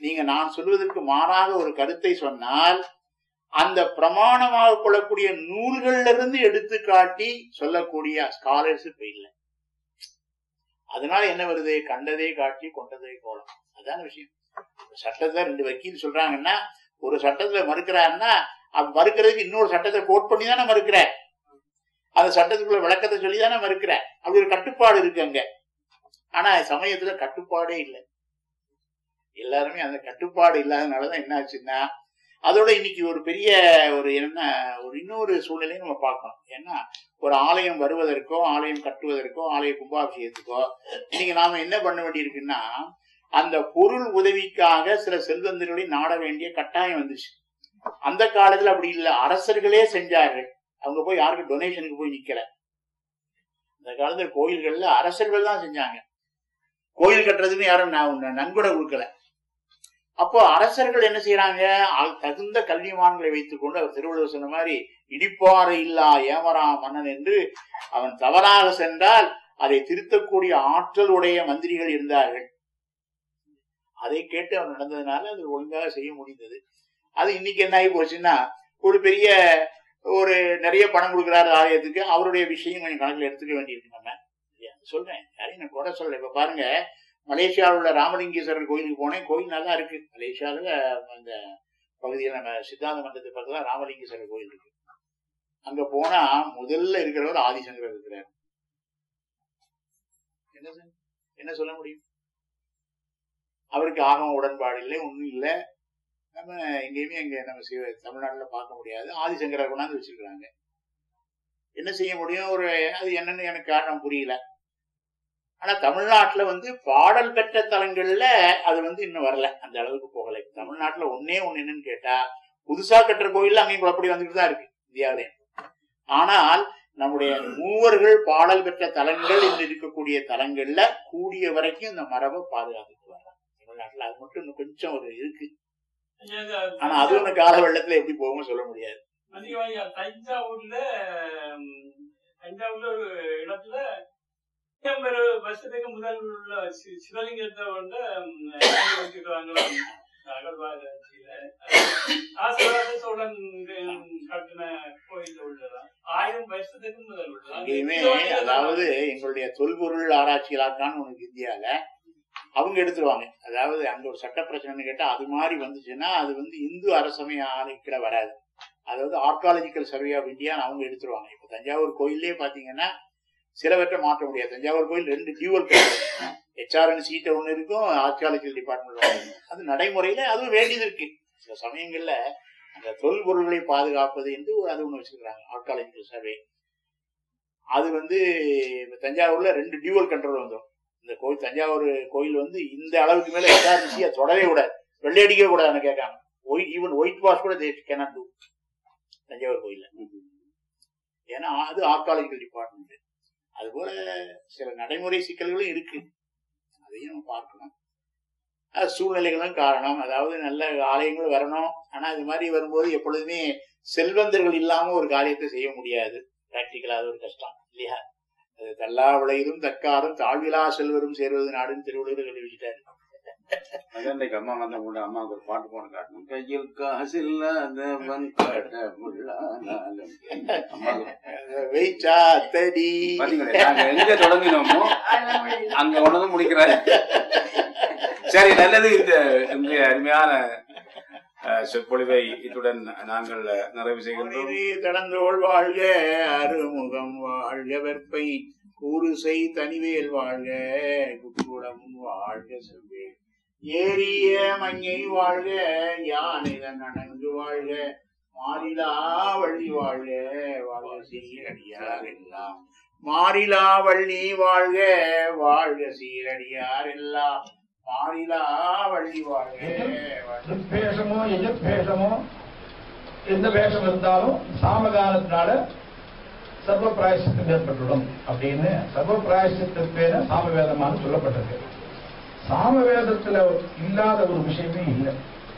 நீங்க நான் சொல்வதற்கு மாறாக ஒரு கருத்தை சொன்னால் அந்த பிரமாணமாக கொள்ளக்கூடிய நூல்கள்ல இருந்து எடுத்து காட்டி சொல்லக்கூடிய ஸ்காலர்ஸ் இப்ப இல்லை அதனால என்ன வருது கண்டதே காட்டி கொண்டதே கோலம் அதான விஷயம் சட்டத்தை ரெண்டு வக்கீல் சொல்றாங்கன்னா ஒரு சட்டத்துல மறுக்கிறாருன்னா அது மறுக்கிறதுக்கு இன்னொரு சட்டத்தை கோட் பண்ணி தானே மறுக்கிற அந்த சட்டத்துக்குள்ள விளக்கத்தை சொல்லி தானே மறுக்கிற அப்படி ஒரு கட்டுப்பாடு இருக்கு அங்க ஆனா சமயத்துல கட்டுப்பாடே இல்லை எல்லாருமே அந்த கட்டுப்பாடு இல்லாதனாலதான் என்ன ஆச்சுன்னா அதோட இன்னைக்கு ஒரு பெரிய ஒரு என்ன ஒரு இன்னொரு சூழ்நிலையை நம்ம பார்க்கணும் ஏன்னா ஒரு ஆலயம் வருவதற்கோ ஆலயம் கட்டுவதற்கோ ஆலய கும்பாபிஷேகத்துக்கோ இன்னைக்கு நாம என்ன பண்ண வேண்டியிருக்குன்னா அந்த பொருள் உதவிக்காக சில செல்வந்தர்களை நாட வேண்டிய கட்டாயம் வந்துச்சு அந்த காலத்துல அப்படி இல்லை அரசர்களே செஞ்சார்கள் அவங்க போய் யாருக்கு டொனேஷனுக்கு போய் நிக்கல அந்த காலத்துல கோயில்கள்ல அரசர்கள் தான் செஞ்சாங்க கோயில் கட்டுறதுக்கு யாரும் நான் நன்கொடை கொடுக்கல அப்போ அரசர்கள் என்ன செய்யறாங்க அது தகுந்த கல்விமான்களை வைத்துக் கொண்டு அவர் திருவள்ளுவர் சொன்ன மாதிரி இடிப்பாறை இல்லா ஏமரா மன்னன் என்று அவன் தவறாக சென்றால் அதை திருத்தக்கூடிய ஆற்றல் உடைய மந்திரிகள் இருந்தார்கள் அதை கேட்டு அவன் நடந்ததுனால அது ஒழுங்காக செய்ய முடிந்தது அது இன்னைக்கு என்ன ஆகி போச்சுன்னா ஒரு பெரிய ஒரு நிறைய பணம் கொடுக்குறாரு ஆலயத்துக்கு அவருடைய விஷயம் கொஞ்சம் கணக்கில் எடுத்துக்க வேண்டியிருக்கு நம்ம இல்லையா? சொல்றேன் யாரையும் நான் குறை சொல்லல இப்ப பாருங்க மலேசியாவில் உள்ள ராமலிங்கேஸ்வரர் கோயிலுக்கு போனேன் கோயில் நல்லா இருக்கு மலேசியாவில் அந்த பகுதியில் நம்ம சித்தாந்த மன்றத்து பக்கத்துல ராமலிங்கேஸ்வரர் கோயில் இருக்கு அங்க போனா முதல்ல இருக்கிறவர் ஆதிசங்கரர் இருக்கிறார் என்ன சொல்- என்ன சொல்ல முடியும் அவருக்கு ஆகம உடன்பாடு இல்லை ஒண்ணும் இல்லை நம்ம எங்கேயுமே அங்க நம்ம சிவ தமிழ்நாட்டுல பார்க்க முடியாது ஆதிசங்கரர் கொண்டாந்து வச்சிருக்கிறாங்க என்ன செய்ய முடியும் ஒரு அது என்னன்னு எனக்கு காரணம் புரியல ஆனா தமிழ்நாட்டுல வந்து பாடல் பெற்ற தலங்கள்ல அது வந்து இன்னும் வரல அந்த அளவுக்கு போகலை தமிழ்நாட்டுல ஒன்னே ஒண்ணு என்னன்னு கேட்டா புதுசா கட்டுற கோயில்ல அங்கேயும் குழப்படி வந்துட்டு தான் இருக்கு இந்தியாவிலே ஆனால் நம்முடைய மூவர்கள் பாடல் பெற்ற தலங்கள் என்று இருக்கக்கூடிய தலங்கள்ல கூடிய வரைக்கும் இந்த மரபை பாதுகாத்துட்டு வரலாம் தமிழ்நாட்டுல அது மட்டும் இன்னும் கொஞ்சம் ஒரு இருக்கு ஆனா அது ஒண்ணு கால வெள்ளத்துல எப்படி போகும்னு சொல்ல முடியாது அதிகமாக தஞ்சாவூர்ல ம், தஞ்சாவூர்ல ஒரு இடத்துல ஒரு வருஷத்துக்கு முதல் உள்ள சி- சிவலிங்கத்தை வந்து ம், வாங்கி வச்சிருக்காங்களாம். அகழ்வாராய்ச்சியில. ஆசீர்வாத சோழன் ம், கட்டின கோயில் உள்ளதா ஆயிரம் வருஷத்துக்கு முதல் உள்ளதா அங்கேயுமே அதாவது எங்களுடைய தொல்பொருள் ஆராய்ச்சி இலாக்கான்னு ஒண்ணு இந்தியால அவங்க எடுத்துருவாங்க அதாவது அங்க ஒரு சட்ட பிரச்சனைன்னு கேட்டா அது மாதிரி வந்துச்சுன்னா அது வந்து இந்து அரசமைய ஆணைக்கிட வராது அதாவது ஆர்காலஜிக்கல் சர்வே ஆஃப் இந்தியான்னு அவங்க எடுத்துருவாங்க இப்ப தஞ்சாவூர் கோயிலே பாத்தீங்கன்னா சிலவற்றை மாற்ற முடியாது தஞ்சாவூர் கோயில் ரெண்டு டியூவல் ஹெச்ஆர்என் சீட்டை ஒண்ணு இருக்கும் ஆர்காலஜிக்கல் டிபார்ட்மெண்ட் அது நடைமுறையில அதுவும் வேண்டியது இருக்கு சில சமயங்கள்ல அந்த தொல்பொருள்களை பாதுகாப்பது என்று ஒரு அது ஒண்ணு வச்சிருக்காங்க ஆர்காலஜிக்கல் சர்வே அது வந்து இப்ப தஞ்சாவூர்ல ரெண்டு டியூவல் கண்ட்ரோல் வந்துடும் இந்த கோயில் தஞ்சாவூர் கோயில் வந்து இந்த அளவுக்கு மேல எஸ்ஆர்பிசியா தொடவே கூடாது வெள்ளை அடிக்க கூடாதுன்னு கேட்காங்க ஒயிட் ஈவன் ஒயிட் வாஷ் கூட தே கேனாட் டூ தஞ்சாவூர் கோயில்ல ஏன்னா அது ஆர்காலஜிக்கல் டிபார்ட்மெண்ட் அது போல சில நடைமுறை சிக்கல்களும் இருக்கு அதையும் நம்ம பார்க்கணும் அது சூழ்நிலைகளும் காரணம் அதாவது நல்ல ஆலயங்கள் வரணும் ஆனா இது மாதிரி வரும்போது எப்பொழுதுமே செல்வந்தர்கள் இல்லாம ஒரு காரியத்தை செய்ய முடியாது பிராக்டிக்கலா அது ஒரு கஷ்டம் இல்லையா அது தல்லா விளையிலும் தக்காரும் தாழ்விலா செல்வரும் சேர்வது நாடுன்னு திருவள்ளுவர் சொல்லி வச்சுட்டாரு அதான் இன்னைக்கு அம்மா வந்த கூட அம்மாவுக்கு ஒரு பாட்டு போன காட்டணும் கையில் காசு இல்லாதவன் காட்ட முள்ளானாலும் அம்மாவுக்கு வெயிச்சா தடி பாத்தீங்களா நாங்க எங்க தொடங்கினோமோ அங்க கொண்டு முடிக்கிறாரு சரி நல்லது இந்த இன்றைய அருமையான அஹ், சொற்பொழிவை இத்துடன் நாங்கள் நிறைவு செய்கின்றோம் பொழிதி தடந்தோள் வாழ்க அருமுகம் வாழ்க வெற்பை கூறுசை தனிவேல் வாழ்க குக்குடம் வாழ்க செவ்வேல் ஏரிய மங்கை வாழ்க யானைதன் அணங்கு வாழ்க மாறிலா வள்ளி வாழ்க வாழ்க சீரடியார் எல்லாம் மாறிலா வள்ளி வாழ்க வாழ்க சீரடியார் எல்லாம் மாறிலா வள்ளி வாழ்க வாழ்க பேஷமோ எஜுர்பேஷமோ எந்த வேஷம் இருந்தாலும் சாமகானத்தினால சர்வ பிராயசத்துக்கு ஏற்பட்டுடும் அப்படின்னு சர்வ பிராயசத்துக்கு பேர சாமவேதமாக சொல்லப்பட்டிருக்கு சாமவேதத்துல இல்லாத ஒரு விஷயமே இல்லை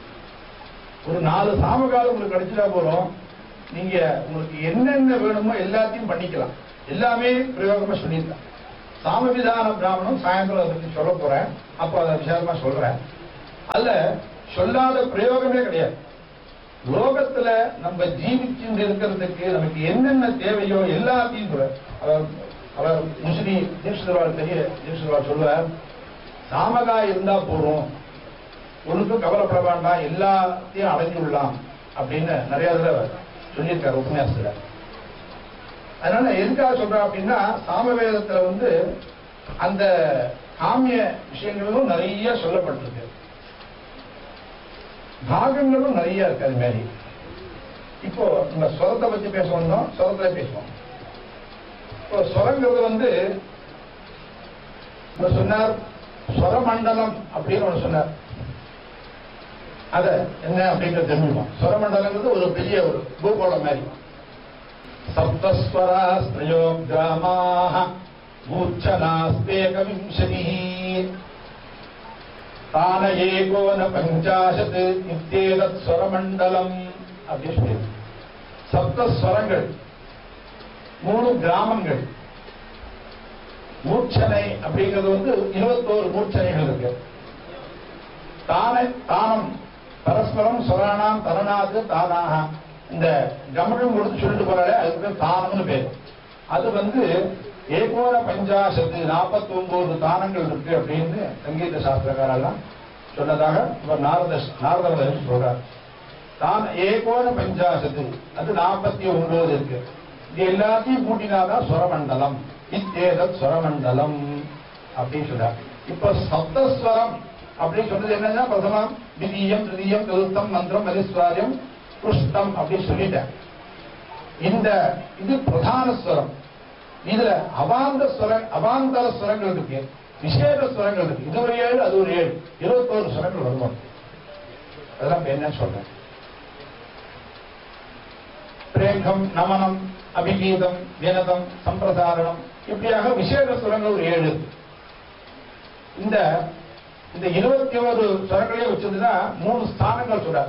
ஒரு நாலு சாமகாலம் உங்களுக்கு கிடைச்சிட்டா போறோம் நீங்க உங்களுக்கு என்னென்ன வேணுமோ எல்லாத்தையும் பண்ணிக்கலாம் எல்லாமே பிரயோகமா சொல்லியிருக்கேன் சாமவிதான பிராமணம் சாயந்தரம் அதை பத்தி சொல்ல போறேன் அப்போ அதை விசாரமா சொல்றேன் அல்ல சொல்லாத பிரயோகமே கிடையாது லோகத்துல நம்ம ஜீவிச்சு இருக்கிறதுக்கு நமக்கு என்னென்ன தேவையோ எல்லாத்தையும் கூட அவர் அவர் முஸ்லி தீட்சிதர்வாள் பெரிய தீட்சிதர்வாள் சொல்லுவார் சாமகா இருந்தா போறோம் ஒன்றுக்கும் கவலைப்பட வேண்டாம் எல்லாத்தையும் அடைஞ்சுடலாம் அப்படின்னு நிறைய தடவை சொல்லியிருக்காரு உபன்யாசத்துல அதனால எதுக்காக சொல்றேன் அப்படின்னா சாமவேதத்துல வந்து அந்த காமிய விஷயங்களும் நிறைய சொல்லப்பட்டிருக்கு பாகங்களும் நிறைய இருக்கு அது மாதிரி இப்போ நம்ம ஸ்வரத்தை பத்தி பேச வந்தோம் ஸ்வரத்துல பேசுவோம் இப்போ ஸ்வரங்கிறது வந்து இப்ப சொன்னார் ஸ்வரமண்டலம் அப்படின்னு ஒண்ணு சொன்னார் அத என்ன அப்படின்றது தெரிஞ்சுக்கணும் ஸ்வரமண்டலங்கிறது ஒரு பெரிய ஒரு பூகோளம் மாதிரி சப்தஸ்வராஸ்திரயோ கிராமாக மூர்ச்சனாஸ்தேகவிம்சதி தான ஏகோன பஞ்சாசத் இத்தேதத் ஸ்வரமண்டலம் அப்படின்னு சொல்லி சப்தஸ்வரங்கள் மூணு கிராமங்கள் மூர்ச்சனை அப்படிங்கிறது வந்து இருபத்தோரு மூர்ச்சனைகள் இருக்கு தான தானம் பரஸ்பரம் சொரானாம் தரணாது தானாக இந்த கமனம் கொடுத்து சொல்லிட்டு போறாரு அதுக்கு பேர் தானம்னு பேர் அது வந்து ஏகோன பஞ்சாசத்து நாற்பத்தி ஒன்பது தானங்கள் இருக்கு அப்படின்னு சங்கீத சாஸ்திரக்காரெல்லாம் சொன்னதாக இவர் நாரத நாரத சொல்றார் தான் ஏகோன பஞ்சாசத்து அது நாற்பத்தி ஒன்பது இருக்கு இது எல்லாத்தையும் கூட்டினாதான் சுரமண்டலம் இத்தேதத் சுரமண்டலம் அப்படின்னு சொல்றார் இப்ப சப்தஸ்வரம் அப்படின்னு சொன்னது என்னன்னா பிரதமம் திதீயம் திருதீயம் சதுர்த்தம் மந்திரம் மதிஸ்வாரியம் புஷ்டம் அப்படின்னு சொல்லிட்டேன் இந்த இது பிரதான ஸ்வரம் இதுல அவாந்த ஸ்வர அவாந்தர ஸ்வரங்கள் இருக்கு விசேஷ ஸ்வரங்கள் இருக்கு இது ஒரு ஏழு அது ஒரு ஏழு இருபத்தோரு ஸ்வரங்கள் வருவோம் அதெல்லாம் இப்ப என்னன்னு சொல்றேன் பிரேகம் நமனம் அபிகீதம் வினதம் சம்பிரசாரணம் இப்படியாக விசேஷ சுரங்கள் ஒரு ஏழு இந்த இந்த இருபத்தி ஒரு சுரங்களையும் வச்சிருந்தா மூணு ஸ்தானங்கள் சொல்றார்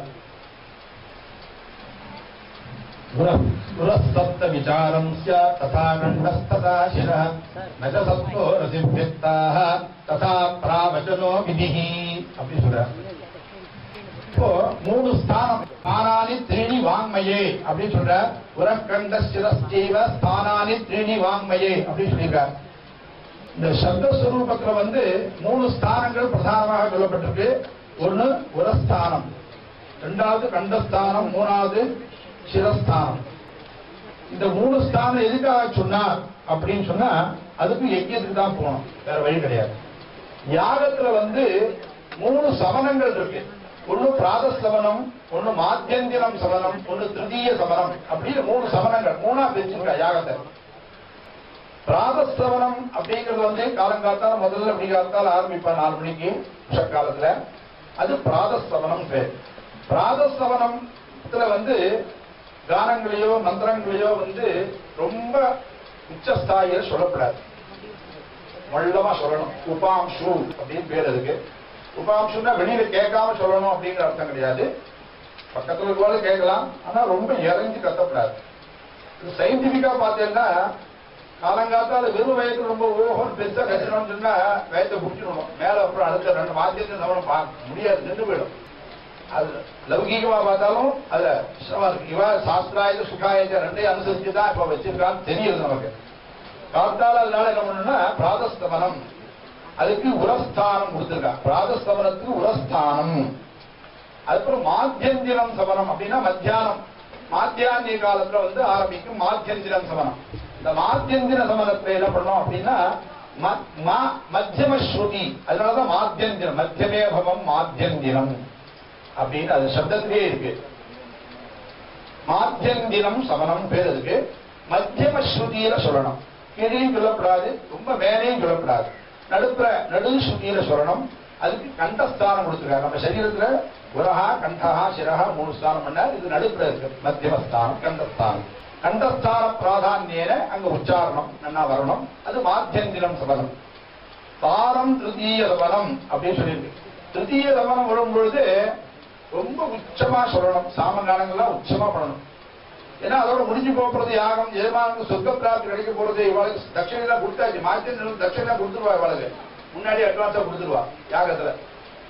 புரஸ்தப்த விசாரம் ஸ்யாத் ததா கண்டஸ்ததா சிரः ந ச சத்வோ ரசிவ்யக்தாः ததா பிராவச்சனோ விதிஹி அப்படி சொல்றார் இப்போ மூணு ஸ்தானம் ஸ்தானானி த்ரீணி வாங்மயே அப்படின்னு சொல்ற உரக்கண்ட சிரஸ்தீவ ஸ்தானானி த்ரீணி வாங்மயே அப்படின்னு சொல்லியிருக்கார் இந்த சப்த சுரூபத்துல வந்து மூணு ஸ்தானங்கள் பிரதானமாக சொல்லப்பட்டிருக்கு ஒண்ணு உரஸ்தானம் ரெண்டாவது கண்டஸ்தானம் மூணாவது சிரஸ்தானம் இந்த மூணு ஸ்தானம் எதுக்காக சொன்னார் அப்படின்னு சொன்னா அதுக்கு யஜ்யத்துக்கு தான் போகணும் வேற வழி கிடையாது யாகத்துல வந்து மூணு சவனங்கள் இருக்கு ஒண்ணு பிராத சவனம் ஒண்ணு மாத்தியந்திரம் சவனம் ஒண்ணு திருதீய சவனம் அப்படின்னு மூணு சவனங்கள் மூணா பிரிச்சிருக்கா யாகத்தை பிராதஸ்தவனம் அப்படிங்கிறது வந்து காலங்காத்தால முதல்ல அப்படி காத்தால ஆரம்பிப்பான் நாலு மணிக்கு உஷக்காலத்துல அது பிராதஸ்தவனம் பேர் பிராதஸ்தவனத்துல வந்து கானங்களையோ மந்திரங்களையோ வந்து ரொம்ப உச்சஸ்தாயில சொல்லப்படாது மள்ளமா சொல்லணும் உபாம்சு அப்படின்னு பேர் அதுக்கு உபாம்சுன்னா வெளியில கேட்காம சொல்லணும் அப்படிங்கிற அர்த்தம் கிடையாது பக்கத்துல இருக்கவாறு கேட்கலாம் ஆனா ரொம்ப இறங்கி கத்தப்படாது இது சயின்டிபிக்கா பார்த்தீங்கன்னா காலங்காத்தால வெறும் வயசுல ரொம்ப ஓஹோன்னு பெருசா கட்டணும்னு சொன்னா வயத்தை குடிச்சிடணும் மேல அப்புறம் அடுத்த ரெண்டு வாத்தியத்தை நம்ம பார்க்க முடியாது நின்று போயிடும் அது லௌகீகமா பார்த்தாலும் அதுல சிரமம் இருக்கு இவ சாஸ்திராயுத சுகாயுத ரெண்டையும் அனுசரிச்சு தான் இப்ப வச்சிருக்கான்னு தெரியுது நமக்கு காத்தால அதனால என்ன பண்ணணும்னா பிராதஸ்தமனம் அதுக்கு உரஸ்தானம் கொடுத்திருக்காங்க பிராதஸ்தமனத்துக்கு உரஸ்தானம் அதுக்கப்புறம் மாத்தியந்திரம் சமனம் அப்படின்னா மத்தியானம் மாத்தியாந்திய காலத்துல வந்து ஆரம்பிக்கும் மாத்தியந்திரம் சமனம் இந்த மாத்தியந்திர சமனத்துல என்ன பண்ணணும் அப்படின்னா ம- ம- மத்தியம ஸ்ருதி அதனாலதான் மாத்தியந்திரம் மத்தியமே பவம் மாத்தியந்திரம் அப்படின்னு அது சப்தத்திலே இருக்கு மாத்தியந்திரம் சமனம் பேர் இருக்கு மத்தியம ஸ்ருதியில சொல்லணும் கீழையும் சொல்லப்படாது ரொம்ப மேலேயும் சொல்லப்படாது நடுப்புற நடு ஸ்ருதியில சொல்லணும் அதுக்கு கண்டஸ்தானம் கொடுத்துருக்காங்க நம்ம சரீரத்துல உரஹா கண்டஹா சிரஹா மூணு ஸ்தானம் பண்ணார் இது நடுப்புற இருக்கு மத்தியமஸ்தானம் கண்டஸ்தானம் கண்டஸ்தான பிராதான்யேன அங்க உச்சாரணம் நல்லா வரணும் அது மாத்தியந்திரம் சபலம் தாரம் திருத்தீய லவனம் அப்படின்னு சொல்லியிருக்கு திருத்தீய லவனம் வரும் பொழுது ரொம்ப உச்சமா சொல்லணும் சாமங்காலங்கள்லாம் உச்சமா பண்ணணும் ஏன்னா அதோட முடிஞ்சு போறது யாகம் எஜமானுக்கு சொர்க்க பிராப்தி கிடைக்க போறது இவளுக்கு தட்சணைலாம் கொடுத்தாச்சு மாத்தியம் தட்சணைலாம் கொடுத்துருவா இவளுக்கு முன்னாடி அட்வான்ஸா கொடுத்துருவா யாகத்துல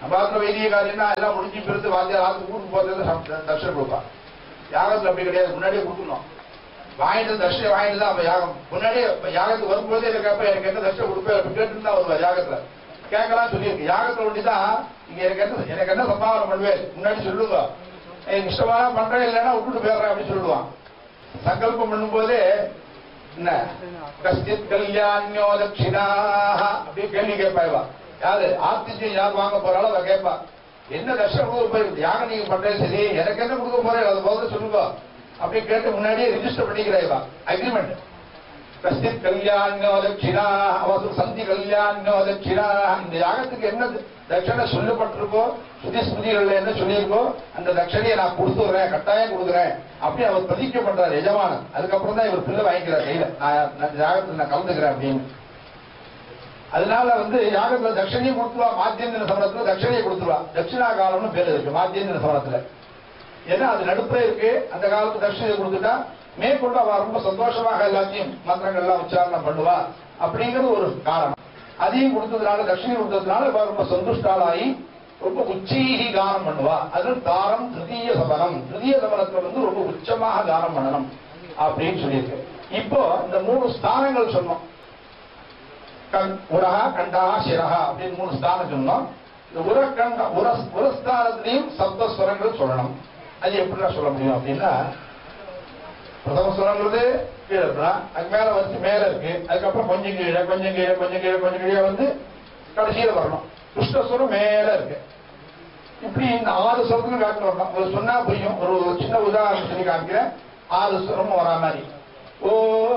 நம்ம ஆத்துல வைதிக காரியம்னா எல்லாம் முடிஞ்சு பிறந்து வாத்தியார் ஆத்து ஊருக்கு போறது தர்ஷனம் கொடுப்பான் யாகத்துல அப்படி கிடையாது முன்னாடியே கொடுக்கணும் வாங்கிட்டு தர்ஷனம் வாங்கிட்டு தான் அப்ப யாகம் முன்னாடியே இப்ப யாகத்துக்கு வரும்போதே எனக்கு அப்ப எனக்கு என்ன தர்ஷனம் கொடுப்பேன் அப்படி கேட்டு தான் வருவார் யாகத்துல கேட்கலாம் சொல்லியிருக்கு யாகத்துல ஒண்டிதான் இங்க எனக்கு என்ன எனக்கு என்ன சம்பாவனை பண்ணுவேன் முன்னாடி சொல்லுங்க எனக்கு இஷ்டமான பண்றேன் இல்லைன்னா விட்டுட்டு போயிடுறேன் அப்படின்னு சொல்லுவான் சங்கல்பம் பண்ணும்போதே என்ன கஷ்டித் கல்யாணியோ தட்சிணாக அப்படியே கேள்வி கேட்பாய்வா யாரு ஆத்திஜம் யார் வாங்க போறாளோ அவ கேட்பா என்ன தர்ஷனம் கொடுக்க போயிருக்கு யாகம் நீங்க பண்றது சரி எனக்கு என்ன கொடுக்க போறேன் அதை போது சொல்லுங்க அப்படியே கேட்டு முன்னாடியே ரிஜிஸ்டர் பண்ணிக்கிறேவா அக்ரிமெண்ட் கஷ்டித் கல்யாணியோ தட்சிணா அவசு சந்தி கல்யாணியோ தட்சிணா இந்த யாகத்துக்கு என்ன தட்சணை சொல்லப்பட்டிருக்கோ சுதி ஸ்மிருதிகள்ல என்ன சொல்லியிருக்கோ அந்த தட்சணையை நான் கொடுத்துறேன் கட்டாயம் கொடுக்குறேன் அப்படி அவர் பிரதிக்க பண்றாரு எஜமானன் அதுக்கப்புறம் தான் இவர் பிள்ளை வாங்கிக்கிறார் கையில நான் நான் யாகத்துல நான் கலந்துக்கிறேன் அப்படின்னு அதனால வந்து யாகத்துல தட்சணையும் கொடுத்துருவா மாத்தியந்திர சமரத்துல தட்சணையை கொடுத்துருவா தட்சிணா காலம்னு பேர் இருக்கு மாத்தியந்திர சமரத்துல ஏன்னா அது நடுப்புல இருக்கு அந்த காலத்து தட்சணையை கொடுத்துட்டா மேற்கொண்டு அவ ரொம்ப சந்தோஷமாக எல்லாத்தையும் மந்திரங்கள்லாம் உச்சாரணை பண்ணுவா அப்படிங்கிறது ஒரு காரணம் அதையும் கொடுத்ததுனால தட்சிணை கொடுத்ததுனால இவ ரொம்ப சந்துஷ்டாலாகி ரொம்ப உச்சீகி கானம் பண்ணுவா அது தாரம் திருதீய சபனம் திருதீய சபனத்துல வந்து ரொம்ப உச்சமாக தானம் பண்ணணும் அப்படின்னு சொல்லியிருக்கு இப்போ இந்த மூணு ஸ்தானங்கள் சொன்னோம் கண் உரஹா கண்டஹா சிரஹா அப்படின்னு மூணு ஸ்தானம் சொன்னோம் இந்த உரக்கண்ட உர உரஸ்தானத்திலையும் சப்த ஸ்வரங்கள் சொல்லணும் அது எப்படிலாம் சொல்ல முடியும் அப்படின்னா பிரதம ஸ்வரங்கிறது கீழே இருக்கலாம் அது மேல வந்து மேல இருக்கு அதுக்கப்புறம் கொஞ்சம் கீழே கொஞ்சம் கீழே கொஞ்சம் கீழே கொஞ்சம் கீழே வந்து கடைசியில வரணும் கிருஷ்ணஸ்வரம் மேல இருக்கு இப்படி இந்த ஆறு ஸ்வரத்துக்கும் காட்டு வரணும் உங்களுக்கு சொன்னா புரியும் ஒரு சின்ன உதாரணம் சொல்லி காமிக்கிறேன் ஆறு ஸ்வரமும் வரா மாதிரி ஓ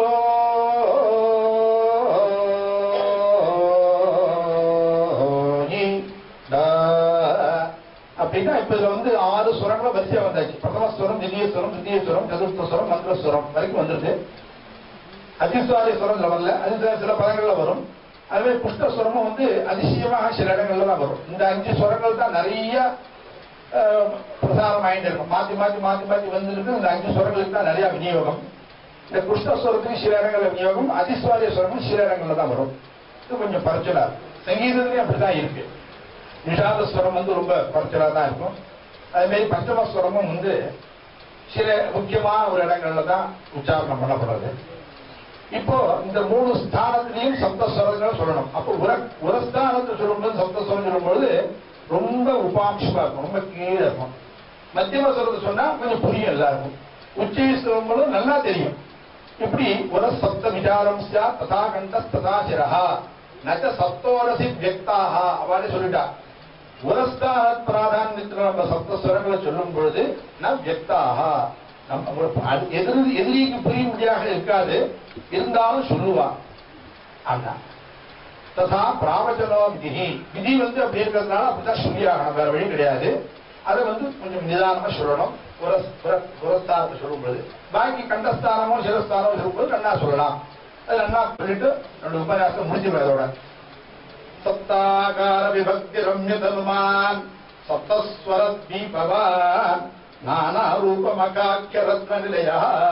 இ, ட. அப்படின்னா இப்ப இதுல வந்து ஆறு சுரங்களும் வரிசையா வந்தாச்சு பிரதம ஸ்வரம் திவ்ய ஸ்வரம் திவ்ய ஸ்வரம் சதுர்த்த ஸ்வரம் மந்திர ஸ்வரம் வரைக்கும் வந்துருது அதிசுவாரிய ஸ்வரம் இதுல வரல அது சில- சில பதங்கள்ல வரும் அதுவே புஷ்டஸ்வரமும் வந்து அதிசயமாக சில இடங்கள்ல தான் வரும் இந்த அஞ்சு ஸ்வரங்கள் தான் நிறைய அஹ், பிரசாரம் ஆயிட்டு இருக்கும் மாத்தி மாத்தி மாத்தி மாத்தி வந்துருக்கு இந்த அஞ்சு ஸ்வரங்களுக்கு தான் நிறைய விநியோகம் இந்த புஷ்டஸ்வரத்துக்கு சில இடங்கள்ல விநியோகம் அதிஸ்வாரிய ஸ்வரமும் சில இடங்கள்ல தான் வரும் இது கொஞ்சம் பரச்சலா சங்கீதத்துலயும் அப்படிதான் இருக்கு நிஷாத ஸ்வரம் வந்து ரொம்ப குறைச்சலா தான் இருக்கும் அதே மாதிரி பஞ்சம ஸ்வரமும் வந்து சில முக்கியமான ஒரு இடங்கள்ல தான் உச்சாரணம் பண்ணப்படுறது இப்போ இந்த மூணு ஸ்தானத்திலையும் சப்தஸ்வரங்கள் சொல்லணும் அப்போ உர உரஸ்தானத்தை சொல்லும்போது சப்தஸ்வரம் சொல்லும்பொழுது ரொம்ப உபாம்சமா இருக்கும் ரொம்ப கீழே இருக்கும் மத்தியம ஸ்வரத்தை சொன்னா கொஞ்சம் புரியும் எல்லாருக்கும் உச்சி சொல்லும்போது நல்லா தெரியும் இப்படி உர சப்த விசாரம் ஸ்யா ததா கண்ட ததா சிரஹா நச்ச சப்தோரசி வியக்தாக அவளே சொல்லிட்டா உரஸ்தான பிராதான்யத்தில் நம்ம சப்தஸ்வரங்களை சொல்லும் பொழுது நம் வியக்தாக நம்ம ஒரு அது எதிரி எதிரிக்கு புரியும்படியாக இருக்காது இருந்தாலும் சொல்லுவா ஆனா ததா பிராவச்சனோ விதி விதி வந்து அப்படி இருக்கிறதுனால அப்படிதான் சொல்லியாகணும் வேற வழி கிடையாது அதை வந்து கொஞ்சம் நிதானமா சொல்லணும் உரஸ் உர- உரஸ்தானத்தை சொல்லும்போது பாக்கி கண்டஸ்தானமோ சிரஸ்தானமோ சொல்லும்போது நன்னா சொல்லலாம் அது நன்னா சொல்லிட்டு ரெண்டு உபன்யாசம் முடிஞ்சிடும் அதோட சப்தாகார விபக்தி ரம்யதனுமான் சப்தஸ்வர தீபவான் நானா ரூபமகாக்கிய ரத்ன நிலைய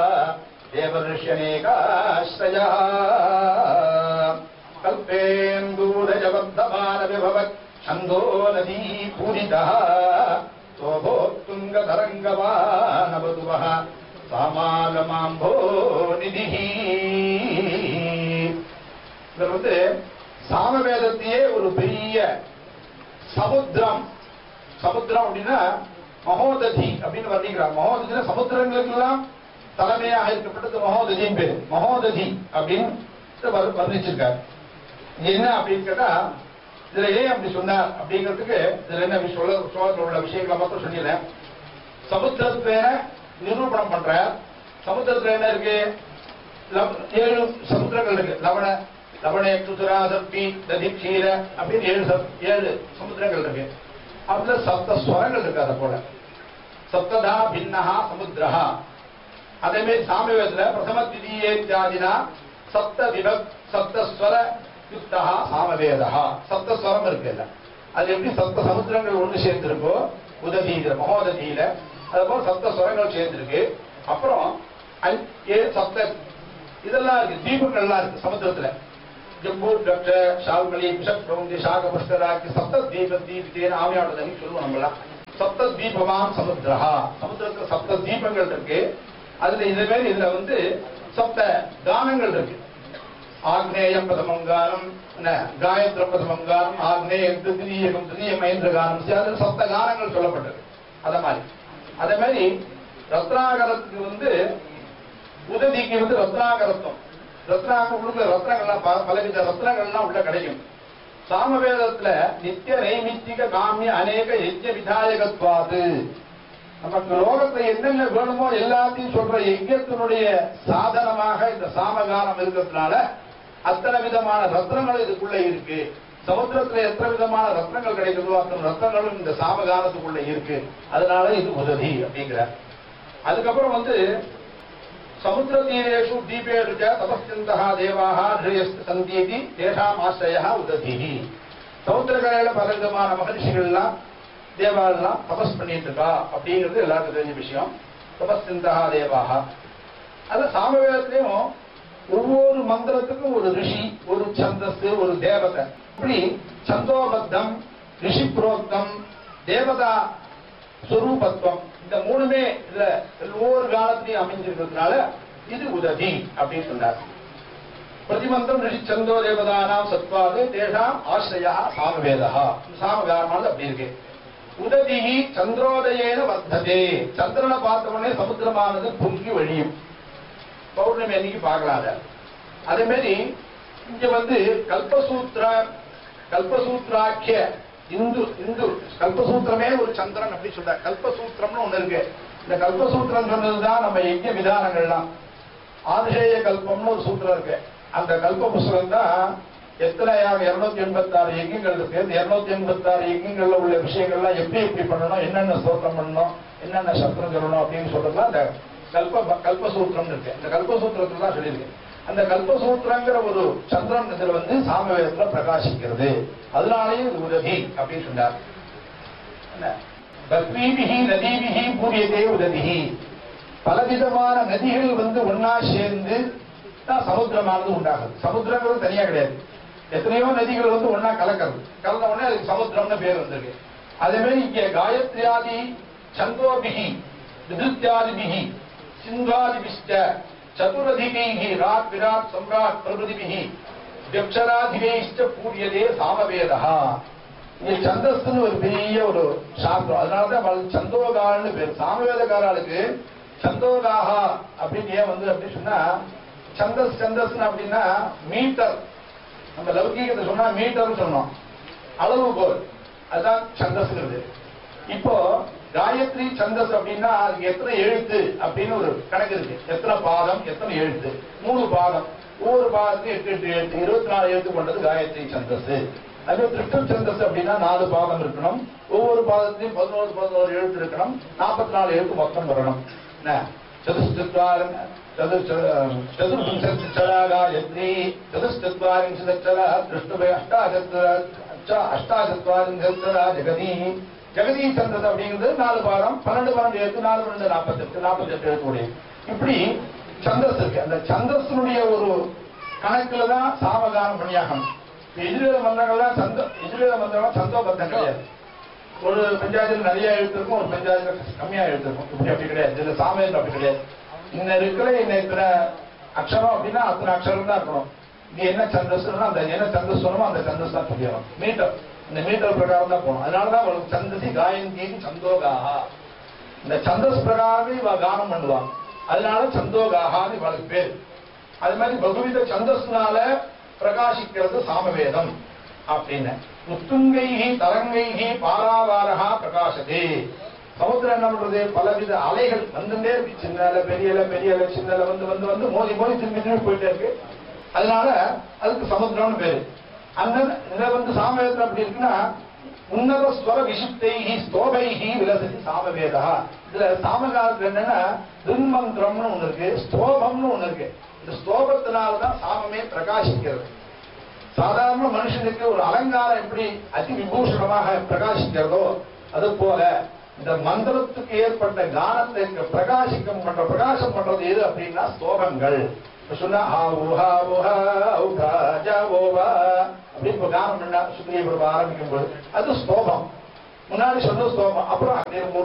தேவருஷ்யநேகாஸ்ரயா கல்பேந்தூரஜவர்தமான விபவத் छन्दो नदी पूरितः शोभोत्तुङ्गतरङ्गवानवतु वः सामागमाम्भो निधिः இவர் வந்து சாமவேதத்தையே ஒரு பெரிய சமுத்திரம் சமுத்திரம் அப்படின்னா மகோததி அப்படின்னு வர்ணிக்கிறார் மகோததினா சமுத்திரங்களுக்கெல்லாம் தலைமையாக இருக்கப்பட்டது மகோததியின் பேரு மகோததி அப்படின்னு வர்- வர்ணிச்சிருக்கார் இது என்ன அப்படின்னு கேட்டா இதுல ஏன் அப்படி சொன்னார் அப்படிங்கிறதுக்கு இதுல என்ன விஷயம் சொல்ல சோழத்தில் உள்ள விஷயங்களை மட்டும் சொல்லிடுறேன் சமுத்திரத்தை நிரூபணம் பண்ற சமுத்திரத்துல என்ன இருக்கு லவ- ஏழு சமுத்திரங்கள் இருக்கு லவண லவண குசுரா சப்பி ததி க்ஷீர அப்படின்னு ஏழு சப்- ஏழு சமுத்திரங்கள் இருக்கு அதுல சப்த ஸ்வரங்கள் இருக்கு அதை போல சப்ததா பின்னஹா சமுத்திரஹா அதே மாதிரி சாமவேதத்துல பிரதம திதியேத்யாதினா சப்த விபக் சப்தஸ்வர யுக்தா சாமவேதா சப்தஸ்வரம் இருக்குல்ல அது எப்படி சப்த சமுத்திரங்கள் ஒன்று சேர்ந்திருக்கோ உதவியில மகோததியில அது போல சப்த ஸ்வரங்கள் சேர்ந்திருக்கு அப்புறம் அஞ்- ஏழு சப்த இதெல்லாம் இருக்கு தீபங்கள்லாம் இருக்கு சமுத்திரத்துல ஜம்பு டாக்ட ஷால்மலி பிஷப் பிரபந்தி சாக புஷ்கராக்கி சப்த தீப தீபித்தேன் ஆமையாடுதல் சொல்லுவோம் நம்மளாம் சப்த தீபமாம் சமுத்திரஹா சமுத்திரத்துல சப்த தீபங்கள் இருக்கு அதுல இந்த மாதிரி இதுல வந்து சப்த கானங்கள் இருக்கு ஆக்னேயம் பிரதமம் கானம் என்ன, காயத்ர பிரதமம் கானம் ஆக்னேயம் திருத்தீயகம் திருத்தீய மகேந்திர கானம் சரி, அதுல சப்த கானங்கள் சொல்லப்பட்டது அத மாதிரி அதே மாதிரி ரத்னாகரத்துக்கு வந்து உதவிக்கு வந்து ரத்னாகரத்துவம் ரத்னாக உள்ள ரத்னங்கள்லாம் ப- பலவித ரத்னங்கள்லாம் உள்ள கிடைக்கும் சாமவேதத்துல நித்திய நைமித்திக காமிய அநேக யஜ்ய விதாயகத்வாது நமக்கு லோகத்துல என்னென்ன வேணுமோ எல்லாத்தையும் சொல்ற யஜ்யத்தினுடைய சாதனமாக இந்த சாமகானம் இருக்கிறதுனால அத்தனை விதமான ரத்னங்கள் இதுக்குள்ள இருக்கு சமுத்திரத்துல எத்தனை விதமான ரத்னங்கள் கிடைக்கிறதோ அத்தனை ரத்னங்களும் இந்த சாமகானத்துக்குள்ள இருக்கு அதனால இது உதவி அப்படிங்கிற அதுக்கப்புறம் வந்து சமுத்திர தீரேஷு தீபேஷு ச தபஸ்யந்தः தேவாः நிரயஸ்து சந்தீதி தேஷாம் ஆசிரயः உததிஹி சமுத்திரக்கரையில பல விதமான மகர்ஷிகள்லாம் தேவாலெல்லாம் தபஸ் பண்ணிட்டு இருக்கா அப்படிங்கிறது எல்லாருக்கும் தெரிஞ்ச விஷயம் தபஸ்யந்தः தேவாக அது சாமவேதத்திலையும் ஒவ்வொரு மந்திரத்துக்கும் ஒரு ரிஷி ஒரு சந்தஸ் ஒரு தேவதை இப்படி சந்தோபத்தம் ரிஷி புரோக்தம் தேவதா ஸ்வரூபத்துவம் இந்த மூணுமே இதுல ஒவ்வொரு காலத்திலையும் அமைஞ்சிருக்கிறதுனால இது உதவி அப்படின்னு சொன்னார் பிரதிமந்திரம் ரிஷி சந்தோ தேவதானாம் சத்வாது தேஷாம் ஆசிரியா சாமவேதா சாமகாரமானது அப்படி இருக்கு உதவி சந்திரோதயேன வர்த்ததே சந்திரனை பார்த்த உடனே சமுத்திரமானது பொங்கி வழியும் பௌர்ணமி அன்னைக்கு பார்க்கலாம் அதை. அதே மாதிரி இங்க வந்து கல்பசூத்ர கல்பசூத்ராக்கிய இந்து இந்து கல்பசூத்திரமே ஒரு சந்திரன் அப்படி சொல்ற கல்பசூத்திரம்னு ஒண்ணு இருக்கு இந்த கல்பசூத்திரம் சொன்னதுதான் நம்ம யஜ்ய விதானங்கள்லாம் ஆதிசேய கல்பம்னு ஒரு சூத்திரம் இருக்கு அந்த கல்ப புஸ்தகம் தான் எத்தனை இருநூத்தி எண்பத்தி ஆறு யஜ்யங்கள் இருக்கு இந்த இருநூத்தி எண்பத்தி ஆறு யஜ்யங்கள்ல உள்ள விஷயங்கள்லாம் எப்படி எப்படி பண்ணணும் என்னென்ன ஸ்தோத்திரம் பண்ணணும் என்னென்ன சத்திரம் சொல்லணும் அப்படின்னு சொல்றதுலாம் அந்த கல்ப கல்பசூத்திரம் இருக்கு இந்த கல்பசூத்திரத்துல தான் சொல்லியிருக்கு அந்த கல்பசூத்திரங்கிற ஒரு சந்திரன் இதுல வந்து சாமவேதத்துல பிரகாசிக்கிறது அதனாலேயும் இது உதவி அப்படின்னு சொன்னார் என்ன? பத்மீபிகி நதீபிகி பூரியதே உதவிஹி பலவிதமான நதிகள் வந்து ஒன்னா சேர்ந்து தான் சமுத்திரமானது உண்டாகுது சமுத்திரங்கிறது தனியா கிடையாது எத்தனையோ நதிகள் வந்து ஒன்னா கலக்கிறது கலந்த உடனே அதுக்கு சமுத்திரம்னு பேர் வந்திருக்கு அதே மாதிரி இங்க காயத்ரியாதி சந்தோபிகி விதித்யாதிபிகி சிந்தாதிபிஷ்ட சதுரதிபிகி ராட் விராட் சம்ராட் பிரபதிபிகி வியக்ஷராதிபைஷ்ட பூரியதே சாமவேதா இங்க சந்தஸ்துன்னு ஒரு பெரிய ஒரு சாஸ்திரம் அதனாலதான் அவள் சந்தோகான்னு பேர் சாமவேதக்காரர்களுக்கு சந்தோகாகா அப்படின்னு ஏன் வந்து அப்படி சொன்னா சந்தஸ் சந்தஸ்னு அப்படின்னா மீட்டர் நம்ம லௌகீகத்தை சொன்னா மீட்டர்னு சொன்னோம் அளவுகோல் அதுதான் சந்தஸ்ங்கிறது இப்போ காயத்ரி சந்தஸ் அப்படின்னா அதுக்கு எத்தனை எழுத்து அப்படின்னு ஒரு கணக்கு இருக்கு எத்தனை பாதம் எத்தனை எழுத்து மூணு பாதம் ஒவ்வொரு பாதத்துக்கும் எட்டு எட்டு எழுத்து இருபத்தி நாலு எழுத்து கொண்டது காயத்ரி சந்தஸ் அது திருஷ்ட சந்தஸ் அப்படின்னா நாலு பாதம் இருக்கணும் ஒவ்வொரு பாதத்திலையும் பதினோரு பதினோரு எழுத்து இருக்கணும் நாற்பத்தி நாலு எழுத்து மொத்தம் வரணும் என்ன चतुश्चत्वारि चतुर्विंशतिचरा गायत्री चतुश्चत्वारिंशदक्षरा दृष्टुभे अष्टाचत्वार अष्टाचत्वारिंशत्चरा ஜெகதி ஜெகதி சந்தஸ் அப்படிங்கிறது நாலு பாடம் பன்னெண்டு பன்னெண்டு எழுத்து நாலு பன்னெண்டு நாற்பத்தெட்டு நாற்பத்தெட்டு எழுத்துடைய இப்படி சந்தஸ் இருக்கு அந்த சந்தஸினுடைய ஒரு கணக்குல தான் சாமகானம் பண்ணியாகணும் எதிர்வேத மந்திரங்கள்லாம் சந்த எதிர்வேத மந்திரம் சந்தோபத்தம் கிடையாது ஒரு பஞ்சாயத்துல நிறைய எழுத்திருக்கும் ஒரு பஞ்சாயத்துல கம்மியா எழுத்திருக்கும் இப்படி அப்படி கிடையாது இதுல சாமியத்தில் அப்படி கிடையாது இன்ன இருக்கிற இன்ன இத்தனை அக்ஷரம் அப்படின்னா அத்தனை அக்ஷரம் தான் இருக்கணும் இங்க என்ன சந்தஸ்னா அந்த என்ன சந்தஸ் சொல்லணுமோ அந்த சந்தஸ் தான் சொல்லணும் மீட்டர் இந்த மீட்டர் பிரகாரம் தான் போகணும் அதனாலதான் அவளுக்கு சந்தசி காயந்தின்னு சந்தோகாஹா இந்த சந்தஸ் பிரகாரமே இவ கானம் பண்ணுவாங்க அதனால சந்தோகாகான்னு இவளுக்கு பேர் அது மாதிரி பகுவித சந்தஸ்னால பிரகாசிக்கிறது சாமவேதம் அப்படின்னு உத்துங்கைகி தரங்கைகி பாராவாரகா பிரகாசதே சமுத்திரம் என்ன பண்றது பலவித அலைகள் வந்துட்டே இருக்கு சின்ன அலை பெரிய அலை பெரிய அலை சின்ன அலை வந்து வந்து வந்து மோதி மோதி திரும்பி திரும்பி போயிட்டே இருக்கு அதனால அதுக்கு சமுத்திரம்னு பேரு அந்த இதுல வந்து சாமவேதம் அப்படி இருக்குன்னா உன்னத ஸ்வர விசுப்தைகி ஸ்தோபைகி விலசதி சாமவேதா இதுல சாமகாலத்துல என்னன்னா திருமந்திரம்னு ஒண்ணு இருக்கு ஸ்தோபம்னு ஒண்ணு இருக்கு இந்த ஸ்தோபத்தினாலதான் சாமமே பிரகாசிக்கிறது சாதாரண மனுஷனுக்கு ஒரு அலங்காரம் எப்படி அதி விபூஷணமாக பிரகாசிக்கிறதோ அது போல இந்த மந்திரத்துக்கு ஏற்பட்ட கானத்தை இங்க பிரகாசிக்கம் பண்ற பிரகாசம் பண்றது எது அப்படின்னா ஸ்தோகங்கள் இப்ப சொன்னா ஆ ஊஹா ஊஹா ஊஹா ஜா ஓவா அப்படின்னு இப்ப கானம் பண்ணா சுக்ரிய பிரபு ஆரம்பிக்கும் போது அது ஸ்தோபம் முன்னாடி சொன்ன ஸ்தோபம் அப்புறம்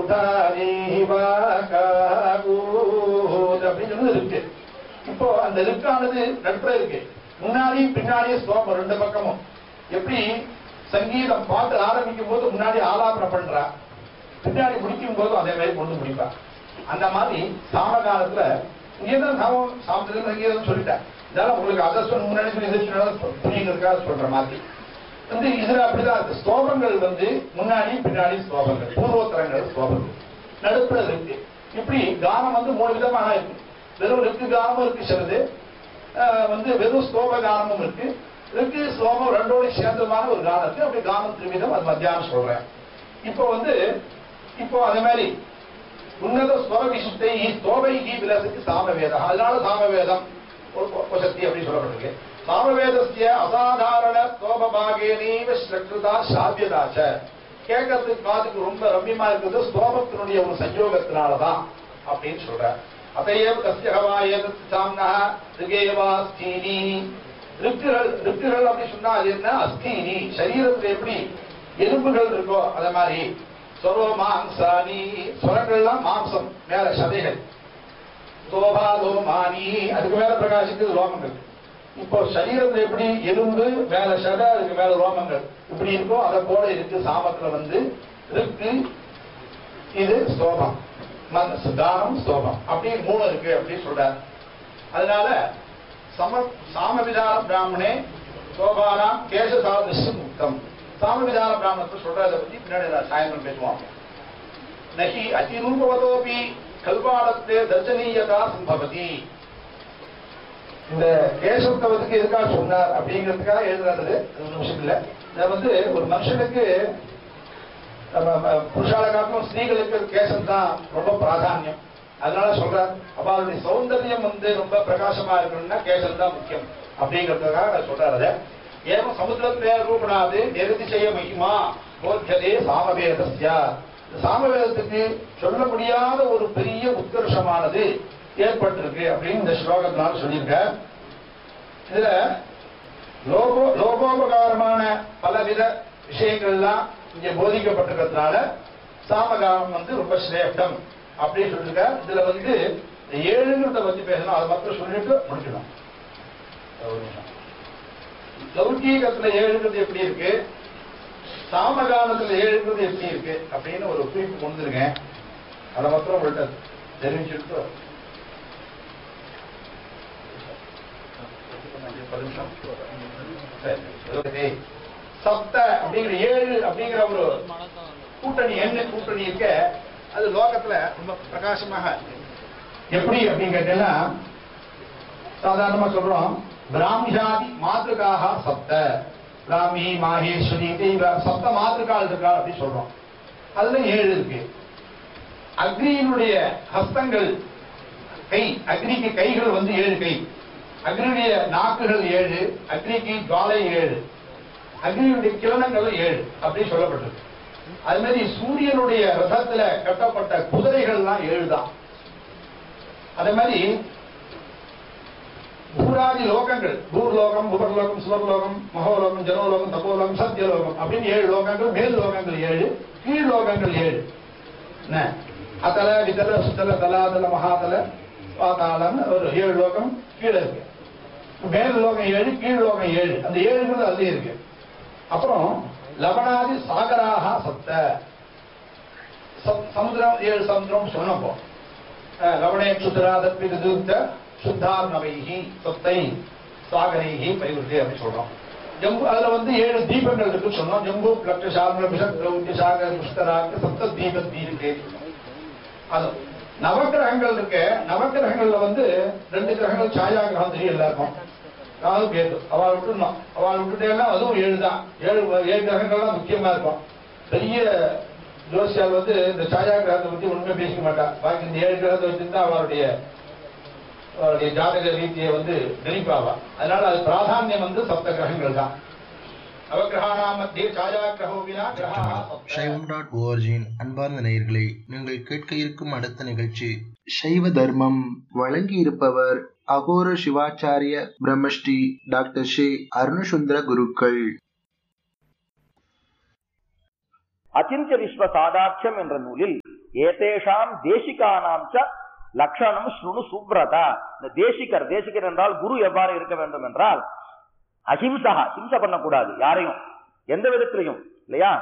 அப்படின்னு இருக்கு இப்போ அந்த லிப்டானது நடுப்புற இருக்கு முன்னாடி பின்னாடியே ஸ்தோபம் ரெண்டு பக்கமும் எப்படி சங்கீதம் பாட்டு ஆரம்பிக்கும் போது முன்னாடி ஆலாபனம் பண்றா பின்னாடி முடிக்கும் போதும் அதே மாதிரி கொண்டு முடிப்பா அந்த மாதிரி சாம காலத்துல இங்கேதான் சாமம் சாமத்துல சங்கீதம் சொல்லிட்டேன் இதெல்லாம் உங்களுக்கு அதை சொன்ன முன்னாடி சொல்லி இதை சொன்னாலும் புரியுங்கிறதுக்காக சொல்ற மாதிரி வந்து இதுல அப்படிதான் இருக்கு ஸ்லோகங்கள் வந்து முன்னாடி பின்னாடி ஸ்லோகங்கள் பூர்வோத்தரங்கள் ஸ்லோகங்கள் நடுப்புல இருக்கு இப்படி கானம் வந்து மூணு விதமாக இருக்கு வெறும் ரிக்கு கானமும் இருக்கு சிலது ஆஹ் வந்து வெறும் ஸ்லோக கானமும் இருக்கு ரிக்கு ஸ்லோகம் ரெண்டோட சேர்ந்தமான ஒரு கானம் இருக்கு அப்படி கானம் திருவிதம் அது மத்தியானம் சொல்றேன் இப்போ வந்து இப்போ அதே மாதிரி உன்னத ஸ்வர விசுத்தை ஸ்தோபைகி விலசுக்கு சாமவேதம் அதனால சாமவேதம் உபசக்தி அப்படின்னு சொல்லப்பட்டிருக்கு சாமவேதஸ்ய அசாதாரண ஸ்தோபாகேனீவ ஸ்ரக்ருதா சாத்தியதாச்ச கேட்கறதுக்கு காதுக்கு ரொம்ப ரம்யமா இருக்குது ஸ்தோபத்தினுடைய ஒரு சஞ்சோகத்தினாலதான் அப்படின்னு சொல்ற அதையே கஸ்யகவா ஏதத் சாம்னா ரிகேவா ஸ்தீனி ரிக்குகள் ரிக்குகள் அப்படி சொன்னா அது என்ன அஸ்தீனி சரீரத்துல எப்படி எலும்புகள் இருக்கோ அத மாதிரி சொரோ மாம்சானி சொரங்கள்லாம் மாம்சம் மேல சதைகள் தோபாதோ மானி அதுக்கு மேல பிரகாசிக்குது ரோமங்கள் இப்போ சரீரத்துல எப்படி எலும்பு மேல சதை அதுக்கு மேல ரோமங்கள் இப்படி இருக்கோ அதை போல இருக்கு சாமத்துல வந்து இருக்கு இது ஸ்தோபம் மன் தானம் ஸ்தோபம் அப்படி மூணு இருக்கு அப்படின்னு சொல்றாரு அதனால சம சாமவிதான பிராமணே சோபானாம் கேச சாதிஷ்டம் முக்தம் சாமவிதான பிராமணத்தை சொல்றதை பத்தி பின்னாடி நான் சாயந்தரம் பேசுவோம் நகி அதிரூபவதோபி கல்வாடத்தே தர்ஜனீயதா சம்பவதி இந்த கேசவத்தவத்துக்கு எதுக்காக சொன்னார் அப்படிங்கிறதுக்காக எழுதுறது அது ஒரு விஷயம் இல்ல இதை வந்து ஒரு மனுஷனுக்கு நம்ம ம- புருஷால காட்டிலும் ஸ்திரீகளுக்கு கேசம் தான் ரொம்ப பிராதானியம் அதனால சொல்றார் அப்ப அவருடைய சௌந்தரியம் வந்து ரொம்ப பிரகாசமா இருக்கணும்னா கேசம் தான் முக்கியம் அப்படிங்கிறதுக்காக சொல்றாரு அதை ஏவம் சமுத்திரத்திலே ரூபனாது நிறுதிசய மகிமா போத்தியதே சாமவேதஸ்யா இந்த சாமவேதத்துக்கு சொல்ல முடியாத ஒரு பெரிய உத்கர்ஷமானது ஏற்பட்டிருக்கு அப்படின்னு இந்த ஸ்லோகத்தினால சொல்லியிருக்க இதுல லோகோ லோகோபகாரமான பலவித விஷயங்கள்லாம் இங்க போதிக்கப்பட்டிருக்கிறதுனால சாமகாரம் வந்து ரொம்ப சிரேஷ்டம் அப்படின்னு சொல்லிருக்க இதுல வந்து இந்த ஏழுங்கிறத பத்தி பேசணும் அதை மட்டும் சொல்லிட்டு முடிக்கணும் ஒரு நிமிஷம். லௌகீகத்துல ஏழுங்கிறது எப்படி இருக்கு சாமகானத்துல ஏழுங்கிறது எப்படி இருக்கு அப்படின்னு ஒரு குறிப்பு கொண்டுருக்கேன் அதை மாத்திரம் உங்கள்கிட்ட தெரிவிச்சுட்டு பத்து நிமிஷம். சரி. சப்த அப்படிங்கிற ஏழு அப்படிங்கிற ஒரு கூட்டணி என்ன கூட்டணி இருக்க அது லோகத்துல ரொம்ப பிரகாசமாக இருக்கு. எப்படி அப்படின்னு கேட்டீங்கன்னா சாதாரணமா சொல்றோம் பிராமியாதி மாத்திருக்காக சப்த பிராமி மாகேஸ்வரி தெய்வ சப்த மாத்திருக்கால் இருக்கா அப்படின்னு சொல்றோம் அதுல ஏழு இருக்கு அக்னியினுடைய ஹஸ்தங்கள் கை அக்னிக்கு கைகள் வந்து ஏழு கை அக்னியுடைய நாக்குகள் ஏழு அக்னிக்கு ஜுவாலை ஏழு அக்னியுடைய கிரணங்கள் ஏழு அப்படி சொல்லப்பட்டிருக்கு அது மாதிரி சூரியனுடைய ரதத்துல கட்டப்பட்ட குதிரைகள்லாம் ஏழு தான் அதே மாதிரி பூராதி லோகங்கள் பூர்லோகம் உபர்லோகம் சுவர்லோகம் மகோலோகம் ஜனோலோகம் தபோலோகம் சத்தியலோகம் அப்படின்னு ஏழு லோகங்கள் மேல் லோகங்கள் ஏழு கீழ் லோகங்கள் ஏழு என்ன அதல விதல சுத்தல தலாதல மகாதல பாதாளம்னு ஒரு ஏழு லோகம் கீழே இருக்கு மேல் லோகம் ஏழு கீழ் லோகம் ஏழு அந்த ஏழுங்கிறது அதுலயே இருக்கு அப்புறம் லவணாதி சாகராக சப்த சம்- சமுத்திரம் ஏழு சமுத்திரம் சொன்னப்போ அஹ், லவணே சுத்தராதப்பி விதுத்த சுத்தார்ணவைகி சப்தை சாகரைகி பைவிருத்தி அப்படின்னு சொல்றோம் ஜம்பு அதுல வந்து ஏழு தீபங்கள் இருக்கு சொன்னோம் ஜம்பு பிளக்ஷ சாகர விஷக் திரௌட்டி சாகர புஷ்கராக சப்த தீப தீபே அது நவக்கிரகங்கள் இருக்கு நவக்கிரகங்கள்ல வந்து ரெண்டு கிரகங்கள் சாயா கிரகம் தெரியும் எல்லாருக்கும் ராகு கேது அவள் விட்டுணும் அவள் விட்டுட்டேன்னா அதுவும் ஏழு தான் ஏழு ஏழு கிரகங்கள்லாம் முக்கியமா இருக்கும் பெரிய ஜோசியால் வந்து இந்த சாயா கிரகத்தை பத்தி ஒண்ணுமே பேசிக்க மாட்டா பாக்கி இந்த ஏழு கிரகத்தை வச்சிருந்தா அவருடைய அவருடைய ஜாதக ரீதியை வந்து கணிப்பாவா அதனால அது பிராதானியம் வந்து சப்த கிரகங்கள் தான் நவகிரகாணாம் மத்திய சாயா கிரகோபினா கிரகா சப்த சைவம் டாட் ஓஆர்ஜியின் அன்பார்ந்த நேயர்களே நீங்கள் கேட்க இருக்கும் அடுத்த நிகழ்ச்சி சைவ தர்மம் வழங்கி இருப்பவர் அகோர சிவாச்சாரிய பிரம்மஸ்ரீ டாக்டர் ஷே அருணசுந்தர குருக்கள் அச்சிந்திய விஸ்வ சாதாட்சியம் என்ற நூலில் ஏதேஷாம் தேசிகானாம் ச லக்ஷணம் ஸ்ருணு சுப்ரதா இந்த தேசிகர் தேசிகர் என்றால் குரு எவ்வாறு இருக்க வேண்டும் என்றால் அஹிம்சா ஹிம்சை பண்ணக்கூடாது யாரையும் எந்த விதத்திலையும் இல்லையா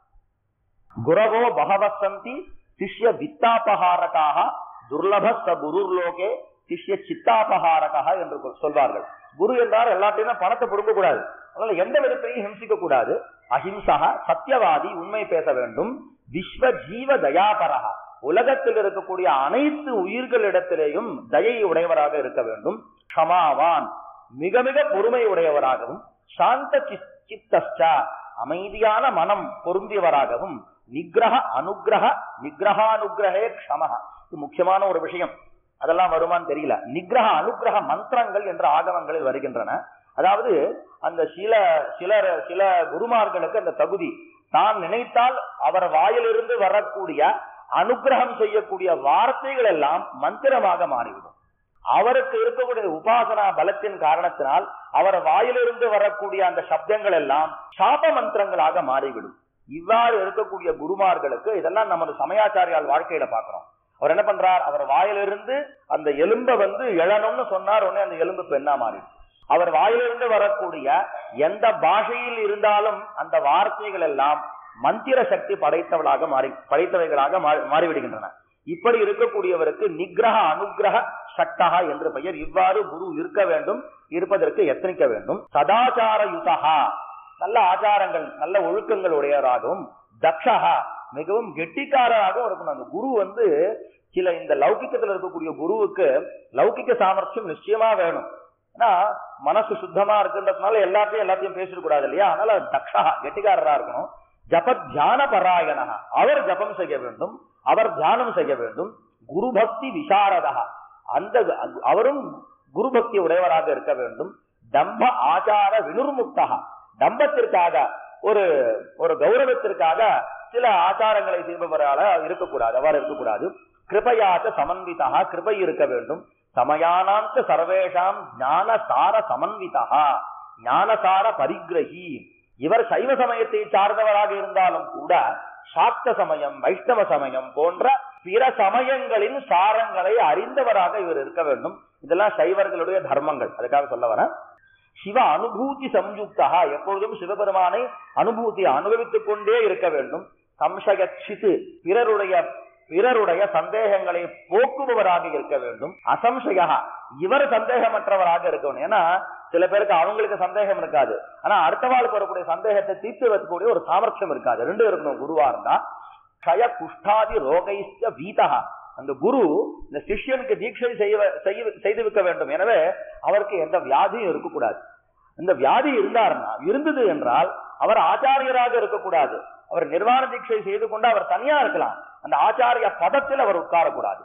குரவோ பகவசந்தி சிஷ்ய வித்தாபகாரகாக துர்லப ச குருர்லோகே சிஷ்ய சித்தாபகாரகா என்று கொ- சொல்வார்கள் குரு என்றால் எல்லாத்தையும் பணத்தை கொடுக்க கூடாது அதனால எந்த விதத்திலையும் ஹிம்சிக்க கூடாது அஹிம்சா சத்தியவாதி உண்மை பேச வேண்டும் விஸ்வ ஜீவ தயாபரகா உலகத்தில் இருக்கக்கூடிய அனைத்து உயிர்களிடத்திலேயும் தயை உடையவராக இருக்க வேண்டும் க்ஷமாவான் மிக மிக பொறுமை உடையவராகவும் சாந்த சித்- சித்தஸ்ச அமைதியான மனம் பொருந்தியவராகவும் நிகிரக அனுகிரக நிகிரகானுகிரகே க்ஷமஹ இது முக்கியமான ஒரு விஷயம் அதெல்லாம் வருமான்னு தெரியல நிகிரக அனுகிரக மந்திரங்கள் என்ற ஆகமங்களில் வருகின்றன அதாவது அந்த சில சிலர் சில குருமார்களுக்கு அந்த தகுதி தான் நினைத்தால் அவர் வாயிலிருந்து வரக்கூடிய அனுகிரகம் செய்யக்கூடிய வார்த்தைகள் எல்லாம் மந்திரமாக மாறிவிடும் அவருக்கு இருக்கக்கூடிய உபாசனா பலத்தின் காரணத்தினால் அவர் வாயிலிருந்து வரக்கூடிய அந்த சப்தங்கள் எல்லாம் சாப மந்திரங்களாக மாறிவிடும் இவ்வாறு இருக்கக்கூடிய குருமார்களுக்கு இதெல்லாம் நமது சமயாச்சாரியால் வாழ்க்கையில பார்க்கிறோம் அவர் என்ன பண்றார் அவர் வாயிலிருந்து அந்த எலும்பை வந்து எழணும்னு சொன்னார் உடனே அந்த எலும்பு பெண்ணா மாறிடும் அவர் வாயிலிருந்து வரக்கூடிய எந்த பாஷையில் இருந்தாலும் அந்த வார்த்தைகள் எல்லாம் மந்திர சக்தி படைத்தவளாக மாறி படைத்தவைகளாக மாறி- மாறிவிடுகின்றன இப்படி இருக்கக்கூடியவருக்கு நிகிரக அனுகிரக சக்தகா என்று பெயர் இவ்வாறு குரு இருக்க வேண்டும் இருப்பதற்கு எத்தனிக்க வேண்டும் சதாச்சார யுதகா நல்ல ஆச்சாரங்கள் நல்ல ஒழுக்கங்கள் உடையவராகவும் தக்ஷகா மிகவும் கெட்டிக்காரராகவும் இருக்கணும் அந்த குரு வந்து சில இந்த லௌகிக்கத்துல இருக்கக்கூடிய குருவுக்கு லௌகிக்க சாமர்த்தியம் நிச்சயமா வேணும் ஏன்னா மனசு சுத்தமா இருக்குன்றதுனால எல்லாத்தையும் எல்லாத்தையும் பேசிட கூடாது இல்லையா அதனால தக்ஷா கெட்டிக்காரரா இருக்கணும் ஜப தியான பராயணா அவர் ஜபம் செய்ய வேண்டும் அவர் தியானம் செய்ய வேண்டும் குரு பக்தி விசாரதா அந்த அவரும் குரு பக்தி உடையவராக இருக்க வேண்டும் தம்ப ஆச்சார வினுர்முக்தா தம்பத்திற்காக ஒரு ஒரு கௌரவத்திற்காக சில ஆச்சாரங்களை செய்பவரால இருக்கக்கூடாது அவர் இருக்கக்கூடாது கிருபையாச்ச சமன்விதா கிருபை இருக்க வேண்டும் சமயானாந்த சர்வேஷாம் ஞானசார சமன்விதா ஞானசார பரிகிரகி இவர் சைவ சமயத்தை சார்ந்தவராக இருந்தாலும் கூட சாக்த சமயம் வைஷ்ணவ சமயம் போன்ற பிற சமயங்களின் சாரங்களை அறிந்தவராக இவர் இருக்க வேண்டும் இதெல்லாம் சைவர்களுடைய தர்மங்கள் அதுக்காக சொல்ல வரேன் சிவ அனுபூதி சம்யுக்தா எப்பொழுதும் சிவபெருமானை அனுபூதி அனுபவித்துக் கொண்டே இருக்க வேண்டும் சம்சயச்சித்து பிறருடைய பிறருடைய சந்தேகங்களை போக்குபவராக இருக்க வேண்டும் அசம்சயா இவர் சந்தேகமற்றவராக இருக்க வேண்டும் ஏன்னா சில பேருக்கு அவங்களுக்கு சந்தேகம் இருக்காது ஆனா அடுத்தவாளுக்கு வரக்கூடிய சந்தேகத்தை தீர்த்து வைக்கக்கூடிய ஒரு சாமர்த்தியம் இருக்காது ரெண்டு இருக்கணும் குருவா இருந்தா கய குஷ்டாதி ரோகைஸ்ட வீதா அந்த குரு இந்த சிஷ்யனுக்கு தீட்சை செய்வ- செய்ய- செய்து வைக்க வேண்டும் எனவே அவருக்கு எந்த வியாதியும் இருக்கக்கூடாது இந்த வியாதி இருந்தார்னா இருந்தது என்றால் அவர் ஆச்சாரியராக இருக்கக்கூடாது அவர் நிர்வாண தீட்சை செய்து கொண்டு அவர் தனியா இருக்கலாம் அந்த ஆச்சாரிய பதத்தில் அவர் உட்காரக்கூடாது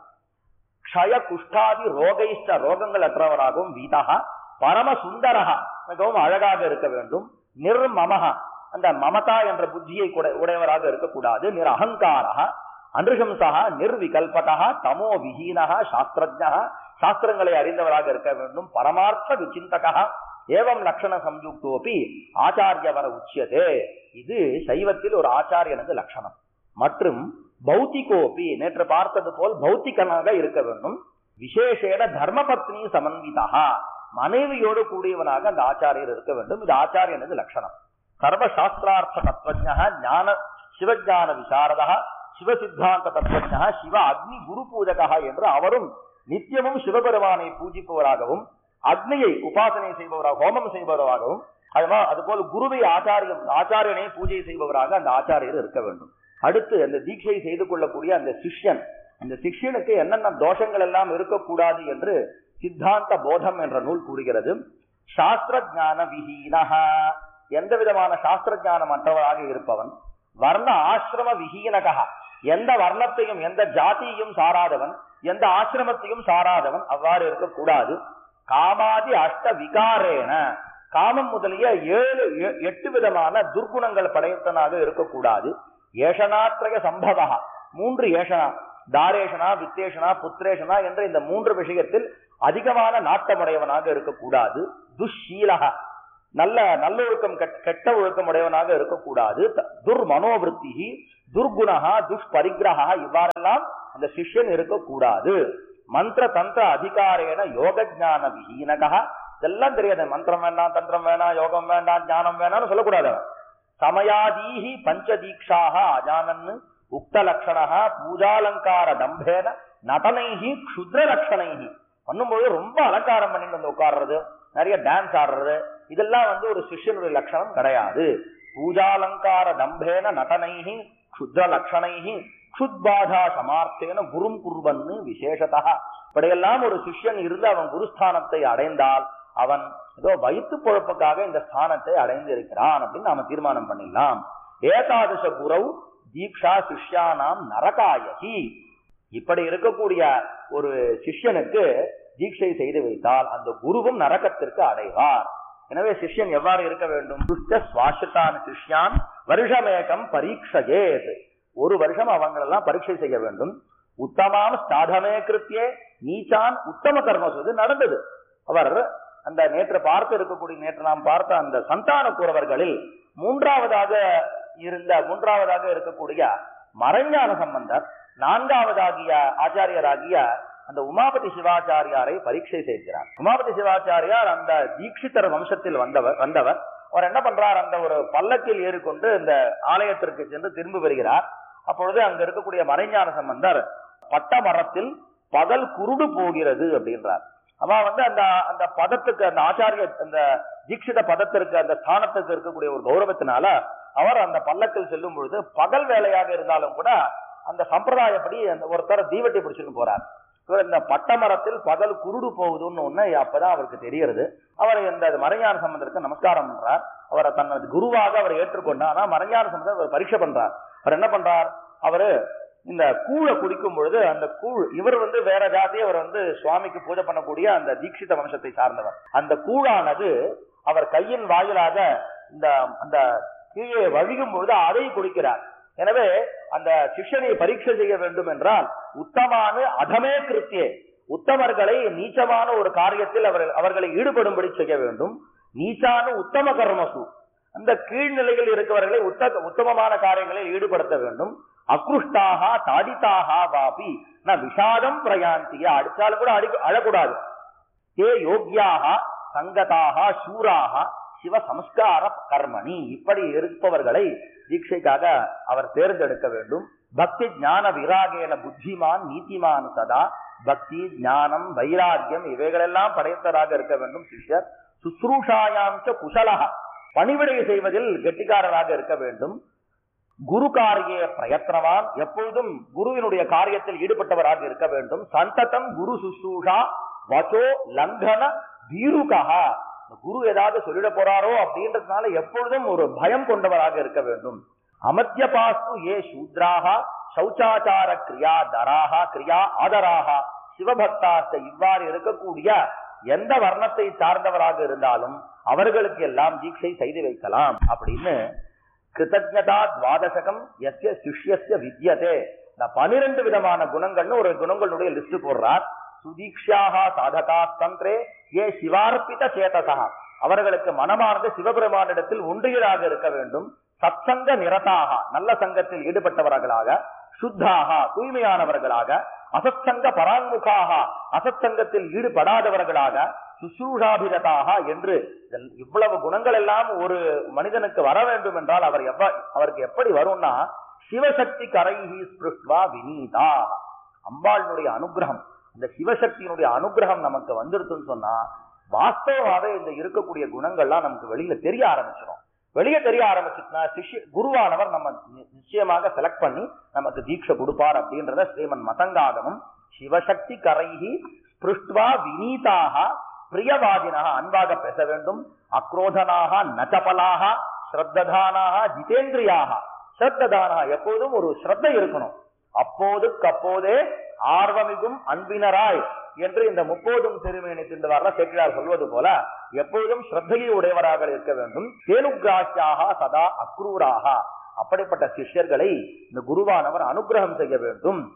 க்ஷய குஷ்டாதி ரோகைஷ்ட ரோகங்கள் அற்றவராகவும் வீதா பரம சுந்தரகா மிகவும் அழகாக இருக்க வேண்டும் நிர்மமஹா அந்த மமதா என்ற புத்தியை கூட- உடையவராக இருக்கக்கூடாது நிர் அகங்காரா அனுஷம்சா நிர்விகல்பகா தமோ விஹீனகா சாஸ்திரஜா சாஸ்திரங்களை அறிந்தவராக இருக்க வேண்டும் பரமார்த்த விசிந்தகா ஏவம் லட்சண சம்யுக்தோபி ஆச்சாரியவர உச்சியதே இது சைவத்தில் ஒரு ஆச்சாரியனது லட்சணம் மற்றும் பௌத்திகோபி நேற்று பார்த்தது போல் பௌத்திகனாக இருக்க வேண்டும் விசேஷேன தர்மபத்னி சமன்விதா மனைவியோடு கூடியவனாக அந்த ஆச்சாரியர் இருக்க வேண்டும் இது ஆச்சாரியனது லட்சணம் சர்வசாஸ்திரார்த்த தத்துவஜ ஞான சிவஞான விசாரதா சிவசித்தாந்த தத்துவஜ சிவ அக்னி குரு பூஜகா என்று அவரும் நித்தியமும் சிவபெருமானை பூஜிப்பவராகவும் அக்னியை உபாசனை செய்பவராக ஹோமம் செய்பவராகவும் அதுமா- அதுபோல் குருவை ஆச்சாரியம் ஆச்சாரியனை பூஜை செய்பவராக அந்த ஆச்சாரியர் இருக்க வேண்டும் அடுத்து அந்த தீட்சை செய்து கொள்ளக்கூடிய அந்த சிஷ்யன் அந்த சிஷ்யனுக்கு என்னென்ன தோஷங்கள் எல்லாம் இருக்கக்கூடாது என்று சித்தாந்த போதம் என்ற நூல் கூறுகிறது சாஸ்திர ஞான விஹீனஹா எந்த விதமான சாஸ்திர ஞானம் அற்றவராக இருப்பவன் வர்ண ஆசிரம விஹீனகா எந்த வர்ணத்தையும் எந்த ஜாதியையும் சாராதவன் எந்த ஆசிரமத்தையும் சாராதவன் அவ்வாறு இருக்கக்கூடாது காமாதி அஷ்ட விகாரேன காமம் முதலிய ஏழு எ- எட்டு விதமான துர்குணங்கள் படைத்தனாக இருக்கக்கூடாது ஏஷனாத்ரய சம்பவா மூன்று ஏஷனா தாரேஷனா வித்தேஷனா புத்திரேஷனா என்ற இந்த மூன்று விஷயத்தில் அதிகமான நாட்டமுடையவனாக இருக்கக்கூடாது துஷீலக நல்ல நல்லொழுக்கம் கெட்ட- கெட்ட ஒழுக்கம் உடையவனாக இருக்கக்கூடாது த- துர்மனோவிருத்தி துர்குணகா துஷ்பரிகிரகா இவ்வாறெல்லாம் அந்த சிஷ்யன் இருக்கக்கூடாது மந்திர தந்திர அதிகாரேன யோக ஞான விஹீனகா இதெல்லாம் தெரியாது மந்திரம் வேண்டாம் தந்திரம் வேண்டாம் யோகம் வேண்டாம் ஞானம் வேண்டாம்னு சொல்லக்கூடாது அவன். சமயாதீஹி பஞ்சதீக்ஷாக அஜானன்னு உக்த லட்சணா பூஜாலங்கார டம்பேன நடனைஹி க்ஷுத்ர லட்சணைஹி பண்ணும்போது ரொம்ப அலங்காரம் பண்ணிட்டு வந்து உட்கார்றது நிறைய டான்ஸ் ஆடுறது இதெல்லாம் வந்து ஒரு சிஷ்யனுடைய லட்சணம் கிடையாது பூஜாலங்கார டம்பேன நடனைஹி க்ஷுத்ர லட்சணைஹி க்ஷுத்பாதா சமார்த்தேன குரும் குர்வன்னு விசேஷதா இப்படியெல்லாம் ஒரு சிஷ்யன் இருந்து அவன் குருஸ்தானத்தை அடைந்தால் அவன் ஏதோ வயிற்று பொழப்புக்காக இந்த ஸ்தானத்தை அடைந்திருக்கிறான் அப்படின்னு நாம தீர்மானம் பண்ணிடலாம் ஏகாதச குரவ் தீக்ஷா சிஷ்யானாம் நரகாயகி இப்படி இருக்கக்கூடிய ஒரு சிஷ்யனுக்கு தீட்சை செய்து வைத்தால் அந்த குருவும் நரகத்திற்கு அடைவார் எனவே சிஷ்யன் எவ்வாறு இருக்க வேண்டும் துஷ்ட சுவாசித்தான சிஷ்யான் வருஷமேகம் பரீட்சையேத் ஒரு வருஷம் அவங்களெல்லாம் பரீட்சை செய்ய வேண்டும் உத்தமாம் ஸ்தாதமே கிருத்தியே நீச்சான் உத்தம கர்மசு இது நடந்தது அவர் அந்த நேற்று பார்த்து இருக்கக்கூடிய நேற்று நாம் பார்த்த அந்த சந்தான கூறவர்களில் மூன்றாவதாக இருந்த மூன்றாவதாக இருக்கக்கூடிய மறைஞான சம்பந்தர் நான்காவதாகிய ஆச்சாரியராகிய அந்த உமாபதி சிவாச்சாரியாரை பரீட்சை செய்கிறார் உமாபதி சிவாச்சாரியார் அந்த தீட்சிதர் வம்சத்தில் வந்தவர் வந்தவர் அவர் என்ன பண்றார் அந்த ஒரு பல்லக்கில் ஏறிக்கொண்டு இந்த ஆலயத்திற்கு சென்று திரும்பி வருகிறார் அப்பொழுது அங்க இருக்கக்கூடிய மறைஞான சம்பந்தர் பட்ட மரத்தில் பகல் குருடு போகிறது அப்படின்றார் அவன் வந்து அந்த அந்த பதத்துக்கு அந்த ஆச்சாரிய அந்த தீட்சித பதத்திற்கு அந்த ஸ்தானத்துக்கு இருக்கக்கூடிய ஒரு கௌரவத்தினால அவர் அந்த பல்லக்கில் செல்லும் பொழுது பகல் வேலையாக இருந்தாலும் கூட அந்த சம்பிரதாயப்படி அந்த ஒருத்தர் தீவட்டி பிடிச்சுன்னு போறார் இவர் இந்த பட்டமரத்தில் பகல் குருடு போகுதுன்னு ஒண்ணு அப்பதான் அவருக்கு தெரியறது அவர் இந்த மறைஞான சம்பந்தருக்கு நமஸ்காரம் பண்றார் அவரை தனது குருவாக அவர் ஏற்றுக்கொண்டார் ஆனா மறைஞான சம்பந்தர் அவர் பரீட்சை பண்றார் அவர் என்ன பண்றார் அவரு இந்த கூழை குடிக்கும் பொழுது அந்த கூழ் இவர் வந்து வேற ஜாதி அவர் வந்து சுவாமிக்கு பூஜை பண்ணக்கூடிய அந்த தீட்சித வம்சத்தை சார்ந்தவர் அந்த கூழானது அவர் கையின் வாயிலாக இந்த அந்த கீழே வழியும் பொழுது அதை குடிக்கிறார் எனவே அந்த சிஷ்யனை பரீட்சை செய்ய வேண்டும் என்றால் உத்தமான அதமே கிருத்தியே உத்தமர்களை நீச்சமான ஒரு காரியத்தில் அவர் அவர்களை ஈடுபடும்படி செய்ய வேண்டும் நீச்சான உத்தம கர்மசு அந்த கீழ்நிலையில் இருக்கவர்களை உத்த உத்தமமான காரியங்களில் ஈடுபடுத்த வேண்டும் அக்ருஷ்டாக தாடிதாக வாபி நான் விஷாதம் பிரயாந்திய அடிச்சாலும் கூட அடி அழக்கூடாது தே யோக்கியாக சங்கதாக சூராக சிவ சம்ஸ்கார கர்மணி இப்படி இருப்பவர்களை தீட்சைக்காக அவர் தேர்ந்தெடுக்க வேண்டும் பக்தி ஞான விராகேன புத்திமான் நீதிமான் சதா பக்தி ஞானம் வைராக்கியம் இவைகளெல்லாம் படைத்தராக இருக்க வேண்டும் சிஷ்யர் சுஸ்ரூஷாயாம் ச குஷலக பணிவிடை செய்வதில் கெட்டிக்காரராக இருக்க வேண்டும் குரு காரிய பிரயத்னவான் எப்பொழுதும் குருவினுடைய காரியத்தில் ஈடுபட்டவராக இருக்க வேண்டும் சந்ததம் குரு சுசூஷா வச்சோ லங்கன பீருகா குரு ஏதாவது சொல்லிட போறாரோ அப்படின்றதுனால எப்பொழுதும் ஒரு பயம் கொண்டவராக இருக்க வேண்டும் அமத்தியபாஸ்து ஏ சூத்ராக சௌச்சாச்சார கிரியா தராக கிரியா ஆதராக சிவபக்தாஸ்த இவ்வாறு இருக்கக்கூடிய எந்த வர்ணத்தை சார்ந்தவராக இருந்தாலும் அவர்களுக்கு எல்லாம் தீட்சை செய்து வைக்கலாம் அப்படின்னு கிருத்தஜதா துவாதசகம் எஸ்ய சிஷ்யஸ்ய வித்யதே இந்த பனிரெண்டு விதமான குணங்கள்னு ஒரு குணங்களுடைய லிஸ்ட் போடுறார் சுதீக்ஷாக சாதகா தந்திரே ஏ சிவார்ப்பித சேதசா அவர்களுக்கு மனமானது சிவபெருமானிடத்தில் ஒன்றியதாக இருக்க வேண்டும் சத்சங்க நிரதாக நல்ல சங்கத்தில் ஈடுபட்டவர்களாக சுத்தாக தூய்மையானவர்களாக அசத்சங்க பராங்முகாக அசத்சங்கத்தில் ஈடுபடாதவர்களாக சுசூஷாபிரதாக என்று இதெல்- இவ்வளவு குணங்கள் எல்லாம் ஒரு மனிதனுக்கு வர வேண்டும் என்றால் அவர் எவ்வ அவருக்கு எப்படி வரும்னா சிவசக்தி கரைஹி ஸ்பிருஷ்வா வினீதா அம்பாளினுடைய அனுகிரகம் இந்த சிவசக்தியினுடைய அனுகிரகம் நமக்கு வந்துருதுன்னு சொன்னா வாஸ்தவமாவே இந்த இருக்கக்கூடிய குணங்கள்லாம் நமக்கு வெளியில தெரிய ஆரம்பிச்சிடும் வெளியே தெரிய ஆரம்பிச்சுட்டுனா சிஷ்ய குருவானவர் நம்ம நி- நிச்சயமாக செலக்ட் பண்ணி நமக்கு தீட்சை கொடுப்பார் அப்படின்றத ஸ்ரீமன் மதங்காகமும் சிவசக்தி கரைஹி ஸ்பிருஷ்டுவா வினீதாக பிரியவாதினாக அன்பாக பேச வேண்டும் அக்ரோதனாக நச்சபலாக ஸ்ரத்ததானாக ஜிதேந்திரியாக ஸ்ரத்ததானாக எப்போதும் ஒரு ஸ்ரத்த இருக்கணும் அப்போதுக்கு அப்போதே ஆர்வமிகும் அன்பினராய் என்று இந்த முப்போதும் திருமேனி திண்டுவார்ல சேக்கிழார் சொல்வது போல எப்பொழுதும் ஸ்ரத்தையை உடையவராக இருக்க வேண்டும் தேனுகிராசியாக சதா அக்ரூராக அப்படிப்பட்ட சிஷ்யர்களை இந்த குருவானவர் அனுகிரகம் செய்ய வேண்டும்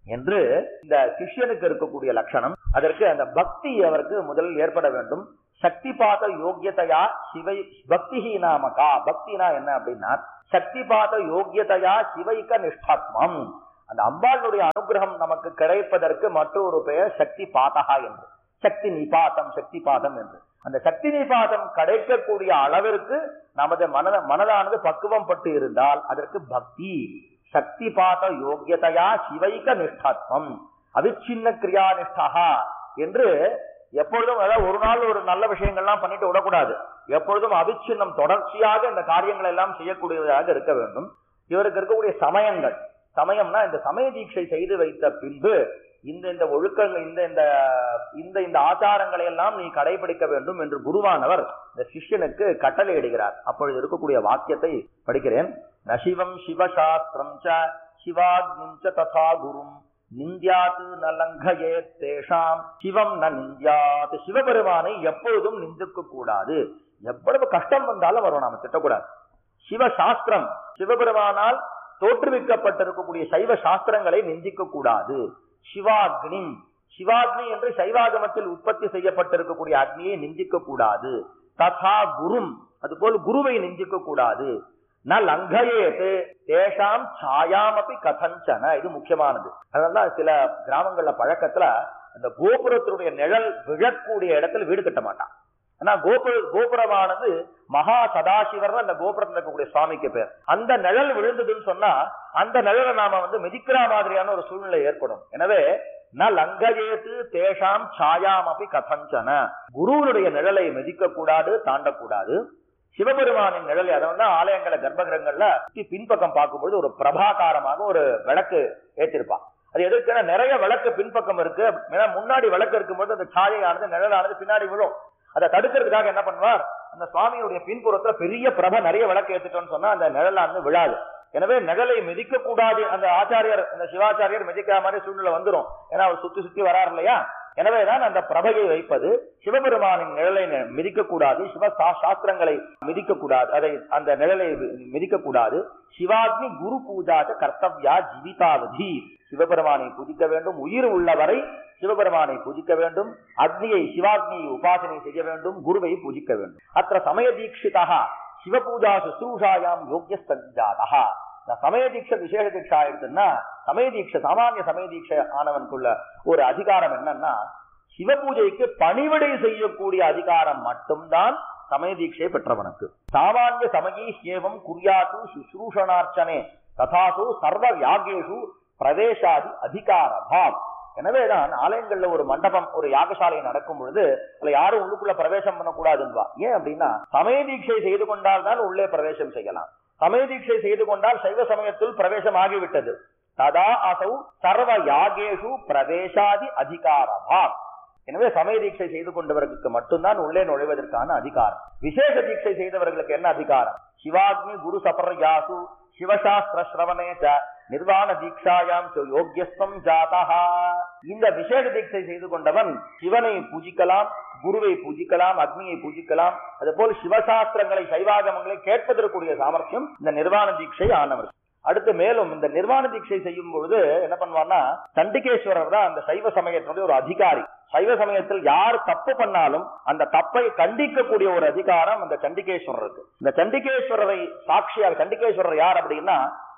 என்று இந்த சிஷ்யனுக்கு இருக்கக்கூடிய லட்சணம் அதற்கு அந்த பக்தி அவருக்கு முதலில் ஏற்பட வேண்டும் சக்திபாத யோக்கியதையா சிவை பக்திஹி நாமகா பக்தினா என்ன அப்படின்னா சக்திபாத யோக்கியதையா சிவைக்க நிஷ்டாத்மம் அந்த அம்பாளுடைய அனுகிரகம் நமக்கு கிடைப்பதற்கு மற்றொரு பெயர் சக்தி பாதகா என்று சக்தி நிபாதம் சக்தி பாதம் என்று அந்த சக்தி நிபாதம் கிடைக்கக்கூடிய அளவிற்கு நமது மனத மனதானது பக்குவம் பட்டு இருந்தால் அதற்கு பக்தி சக்தி பாத யோக்கியதையா சிவைக்க நிஷ்டாத்மம் அவிச்சின்ன கிரியா நிஷ்டா என்று எப்பொழுதும் அதாவது ஒரு நாள் ஒரு நல்ல விஷயங்கள்லாம் பண்ணிட்டு விடக்கூடாது எப்பொழுதும் அவிச்சின்னம் தொடர்ச்சியாக இந்த காரியங்கள் எல்லாம் செய்யக்கூடியதாக இருக்க வேண்டும் இவருக்கு இருக்கக்கூடிய சமயங்கள் சமயம்னா இந்த சமய தீட்சை செய்து வைத்த பின்பு இந்த இந்த ஒழுக்கங்கள் இந்த இந்த இந்த இந்த ஆச்சாரங்களை எல்லாம் நீ கடைபிடிக்க வேண்டும் என்று குருவானவர் இந்த சிஷ்யனுக்கு கட்டளை இடுகிறார் அப்பொழுது இருக்கக்கூடிய வாக்கியத்தை படிக்கிறேன் நசிவம் சிவசாஸ்திரம் ச சிவாக்னிம் ச ததா குரும் நிந்தியாத்து நலங்கயே தேஷாம் சிவம் ந நிந்தியாத் சிவபெருமானை எப்பொழுதும் நிந்திக்க கூடாது எவ்வளவு கஷ்டம் வந்தாலும் வரும் நாம திட்டக்கூடாது சிவசாஸ்திரம் சிவபெருமானால் தோற்றுவிக்கப்பட்டிருக்கக்கூடிய சைவ சாஸ்திரங்களை நிந்திக்க கூடாது சிவாக்னி சிவாக்னி என்று சைவாகமத்தில் உற்பத்தி செய்யப்பட்டிருக்கக்கூடிய அக்னியை நிந்திக்க கூடாது ததா குரும் அதுபோல் குருவை நிந்திக்க கூடாது ந லங்கயேத்து தேஷாம் சாயாமப்பி கதஞ்சன இது முக்கியமானது அதனால சில கிராமங்கள்ல பழக்கத்துல அந்த கோபுரத்தினுடைய நிழல் விழக்கூடிய இடத்துல வீடு கட்ட மாட்டான் ஆனா கோபுர கோபுரமானது மகா சதாசிவர் அந்த கோபுரத்தில் இருக்கக்கூடிய சுவாமிக்கு பேர் அந்த நிழல் விழுந்ததுன்னு சொன்னா அந்த நிழலை நாம வந்து மிதிக்கிற மாதிரியான ஒரு சூழ்நிலை ஏற்படும் எனவே ந லங்கஜேத்து தேஷாம் சாயாமப்பி கதஞ்சன குருவனுடைய நிழலை மிதிக்க கூடாது தாண்டக்கூடாது சிவபெருமானின் நிழல் அதனால ஆலயங்கள கர்ப்பகிரகங்கள்ல பின்பக்கம் பார்க்கும்போது ஒரு பிரபாகாரமாக ஒரு விளக்கு ஏற்றிருப்பான் அது எதுக்குன்னா நிறைய விளக்கு பின்பக்கம் இருக்கு ஏன்னா முன்னாடி விளக்கு இருக்கும்போது அந்த சாயையானது நிழலானது பின்னாடி விழும் அதை தடுக்கிறதுக்காக என்ன பண்ணுவார் அந்த சுவாமியுடைய பின்புறத்துல பெரிய பிரப நிறைய விளக்கு ஏத்துட்டோம்னு சொன்னா அந்த நிழலானது விழாது எனவே நிழலை மிதிக்க கூடாது அந்த ஆச்சாரியர் அந்த சிவாச்சாரியர் மிதிக்கிற மாதிரி சூழ்நிலை வந்துடும் ஏன்னா அவர் சுத்தி சுத்தி வராரு இல்லையா எனவேதான் அந்த பிரபையை வைப்பது சிவபெருமானின் நிழலை மிதிக்க கூடாது சிவ சாஸ்திரங்களை மிதிக்க கூடாது அதை அந்த நிழலை மிதிக்க கூடாது சிவாக்னி குரு பூஜாச்ச கர்த்தவ்யா ஜீவிதாவதி சிவபெருமானை பூஜிக்க வேண்டும் உயிர் உள்ளவரை சிவபெருமானை பூஜிக்க வேண்டும் அக்னியை சிவாக்னியை உபாசனை செய்ய வேண்டும் குருவை பூஜிக்க வேண்டும் அத்த சமய தீட்சிதா சிவபூஜா சுசூஷாயாம் யோக்கிய சஞ்சாதா இந்த சமய தீட்சை விசேஷ தீட்சா எடுத்துன்னா சமய தீட்சை சாமானிய சமய தீட்சை ஆனவனுக்குள்ள ஒரு அதிகாரம் என்னன்னா சிவபூஜைக்கு பணிவிடை செய்யக்கூடிய அதிகாரம் மட்டும்தான் சமய தீட்சை பெற்றவனுக்கு சாமானிய சமயி ஏவம் குறியாத்து சுশ্রூஷணார்ச்சனே ததாசு சர்வ யாகேஷு பிரவேசாதி அதிகாரபாம் எனவேதான் ஆலயங்கள்ல ஒரு மண்டபம் ஒரு யாகசாலை நடக்கும் பொழுது அதுல யாரும் உள்ளுக்குள்ள பிரவேசம் பண்ணக்கூடாதுன்பா ஏன் அப்படின்னா சமய தீட்சை செய்து கொண்டால் தான் உள்ளே பிரவேசம் செய்யலாம் சமய தீட்சை செய்து கொண்டால் சைவ சமயத்தில் பிரவேசம் ஆகிவிட்டது ததா அசௌ சர்வ யாகேஷு பிரவேசாதி அதிகாரபாம் எனவே சமய தீட்சை செய்து கொண்டவர்களுக்கு மட்டும்தான் உள்ளே நுழைவதற்கான அதிகாரம் விசேஷ தீட்சை செய்தவர்களுக்கு என்ன அதிகாரம் சிவாக்னி குரு சபர யாசு சிவசாஸ்திர ஸ்ரவணே நிர்வாண தீட்சாயாம் யோக்கியஸ்தம் ஜாதா இந்த விசேஷ தீட்சை செய்து கொண்டவன் சிவனை பூஜிக்கலாம் குருவை பூஜிக்கலாம் அக்னியை பூஜிக்கலாம் அதுபோல் சிவசாஸ்திரங்களை சைவாகமங்களை கேட்பதற்குரிய சாமர்த்தியம் இந்த நிர்வாண தீட்சை ஆனவர் அடுத்து மேலும் இந்த நிர்வாண தீட்சை செய்யும் பொழுது என்ன பண்ணுவார்னா சண்டிகேஸ்வரர் தான் அந்த சைவ சமயத்தினுடைய ஒரு அதிகாரி சைவ சமயத்தில் யார் தப்பு பண்ணாலும் அந்த தப்பை கண்டிக்கக்கூடிய ஒரு அதிகாரம் அந்த சண்டிகேஸ்வரருக்கு இந்த சண்டிகேஸ்வரரை சாட்சியாக சண்டிகேஸ்வரர் யார் அப்படின்னா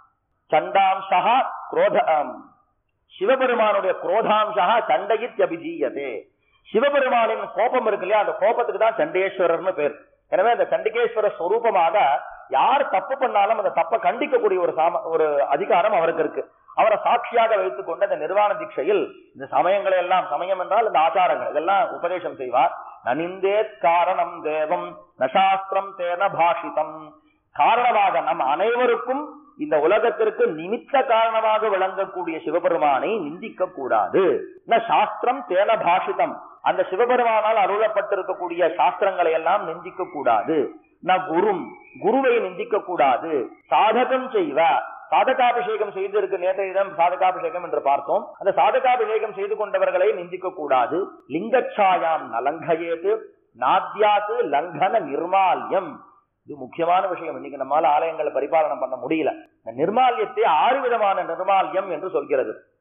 சண்டாம்சா குரோத சிவபெருமானுடைய குரோதாம்சா சண்டையித் அபிஜீயதே சிவபெருமானின் கோபம் இருக்கு இல்லையா அந்த கோபத்துக்கு தான் சண்டேஸ்வரர்னு பேர் எனவே அந்த சண்டிகேஸ்வர ஸ்வரூபமாக யார் தப்பு பண்ணாலும் அந்த தப்பை கண்டிக்கக்கூடிய ஒரு சாம ஒரு அதிகாரம் அவருக்கு இருக்கு அவரை சாட்சியாக வைத்துக் கொண்டு அந்த நிர்வாண தீட்சையில் இந்த சமயங்களை எல்லாம் சமயம் என்றால் இந்த ஆச்சாரங்கள் இதெல்லாம் உபதேசம் செய்வார் நனிந்தேத் காரணம் தேவம் நசாஸ்திரம் தேன பாஷிதம் காரணமாக நம் அனைவருக்கும் இந்த உலகத்திற்கு நிமித்த காரணமாக விளங்கக்கூடிய சிவபெருமானை நிந்திக்க கூடாது ந சாஸ்திரம் தேன பாஷிதம் அந்த சிவபெருமானால் அருளப்பட்டிருக்கக்கூடிய சாஸ்திரங்களை எல்லாம் நிந்திக்க கூடாது ந குரும் குருவை நிந்திக்க கூடாது சாதகம் செய்வ சாதகாபிஷேகம் செய்திருக்கு நேற்றைய தினம் சாதகாபிஷேகம் என்று பார்த்தோம் அந்த சாதகாபிஷேகம் செய்து கொண்டவர்களை நிந்திக்க கூடாது லிங்கச்சாயாம் நலங்கயேது நாத்யாத்து லங்கன நிர்மால்யம் இது முக்கியமான விஷயம் இன்னைக்கு நம்மால ஆலயங்களை பரிபாலனம் பண்ண முடியல இந்த நிர்மால்யத்தை ஆறு விதமான நிர்மால்யம் என்று சொல்கிறது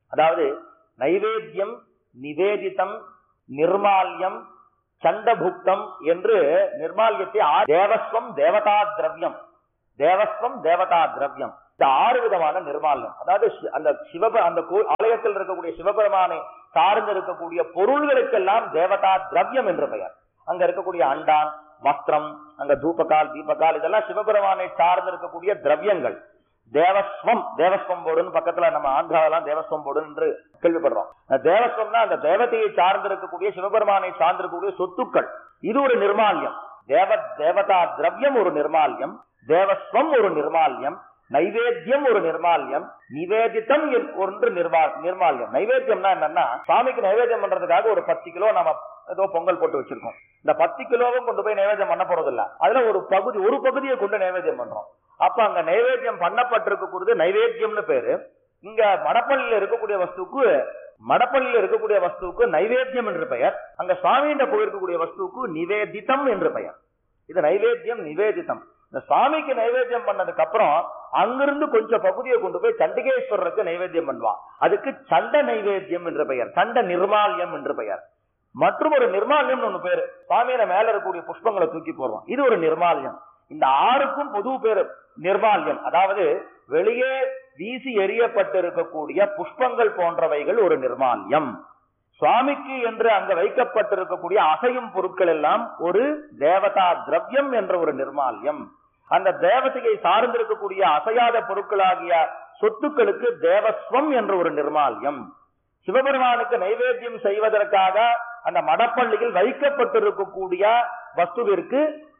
அதாவது நைவேத்தியம் நிவேதிதம் நிர்மால்யம் சண்டபுக்தம் என்று நிர்மால்யத்தை ஆ- தேவஸ்வம் தேவதா திரவியம் தேவஸ்வம் தேவதா திரவியம் இந்த ஆறு விதமான நிர்மால்யம் அதாவது சி- அந்த சிவப அந்த கோ- ஆலயத்தில் இருக்கக்கூடிய சிவபெருமானை சார்ந்து இருக்கக்கூடிய பொருள்களுக்கெல்லாம் தேவதா திரவியம் என்று பெயர் அங்க இருக்கக்கூடிய அண்டான் வஸ்திரம் அங்க தூபகால் தீபகால் இதெல்லாம் சிவபெருமானை சார்ந்து இருக்கக்கூடிய திரவியங்கள் தேவஸ்வம் தேவஸ்வம் போர்டுன்னு பக்கத்துல நம்ம ஆந்திராவெல்லாம் தேவஸ்வம் போர்டு என்று கேள்விப்படுறோம் அந்த தேவஸ்வம்னா அந்த தேவதையை சார்ந்து இருக்கக்கூடிய சிவபெருமானை சார்ந்து இருக்கக்கூடிய சொத்துக்கள் இது ஒரு நிர்மால்யம் தேவ தேவதா திரவியம் ஒரு நிர்மால்யம் தேவஸ்வம் ஒரு நிர்மால்யம் நைவேத்தியம் ஒரு நிர்மால்யம் நிவேதித்தம் என்- ஒன்று நிர்மா- நிர்மால்யம் நைவேத்தியம்னா என்னன்னா சுவாமிக்கு நைவேத்தியம் பண்றதுக்காக ஒரு பத்து கிலோ நம்ம ஏதோ பொங்கல் போட்டு வச்சிருக்கோம் இந்த பத்து கிலோவும் கொண்டு போய் நைவேத்தியம் பண்ண போறது இல்ல அதுல ஒரு பகுதி ஒரு பகுதியை கொண்டு நைவேத்தியம் பண்றோம் அப்ப அங்க நைவேத்தியம் பண்ணப்பட்டிருக்கக்கூடியது நைவேத்தியம்னு பேரு இங்க மடப்பள்ளியில இருக்கக்கூடிய வஸ்துக்கு மடப்பள்ளியில இருக்கக்கூடிய வஸ்துவுக்கு நைவேத்தியம் என்று பெயர் அங்க சுவாமியிட்ட போயிருக்கக்கூடிய வஸ்துவுக்கு நிவேதிதம் என்று பெயர் இது நைவேத்தியம் நிவேதிதம் இந்த சுவாமிக்கு நைவேத்தியம் பண்ணதுக்கு அப்புறம் அங்கிருந்து கொஞ்சம் பகுதியை கொண்டு போய் சண்டிகேஸ்வரருக்கு நைவேத்தியம் பண்ணுவான் அதுக்கு சண்ட நைவேத்தியம் என்று பெயர் சண்ட நிர்மால்யம் என்று பெயர் மற்றும் ஒரு நிர்மால்யம் ஒண்ணு பேரு சுவாமியில மேல இருக்கக்கூடிய புஷ்பங்களை தூக்கி போடுவோம் இது ஒரு நிர்மால்யம் இந்த ஆறுக்கும் பொது பேரு நிர்மால்யம் அதாவது வெளியே வீசி எறியப்பட்டிருக்கக்கூடிய புஷ்பங்கள் போன்றவைகள் ஒரு நிர்மால்யம் சுவாமிக்கு என்று அங்க வைக்கப்பட்டிருக்கக்கூடிய அசையும் பொருட்கள் எல்லாம் ஒரு தேவதா திரவியம் என்ற ஒரு நிர்மால்யம் அந்த தேவதையை சார்ந்திருக்கக்கூடிய அசையாத பொருட்களாகிய சொத்துக்களுக்கு தேவஸ்வம் என்ற ஒரு நிர்மால்யம் சிவபெருமானுக்கு நைவேத்தியம் செய்வதற்காக அந்த மடப்பள்ளியில் வைக்கப்பட்டிருக்கக்கூடிய வஸ்துவிற்கு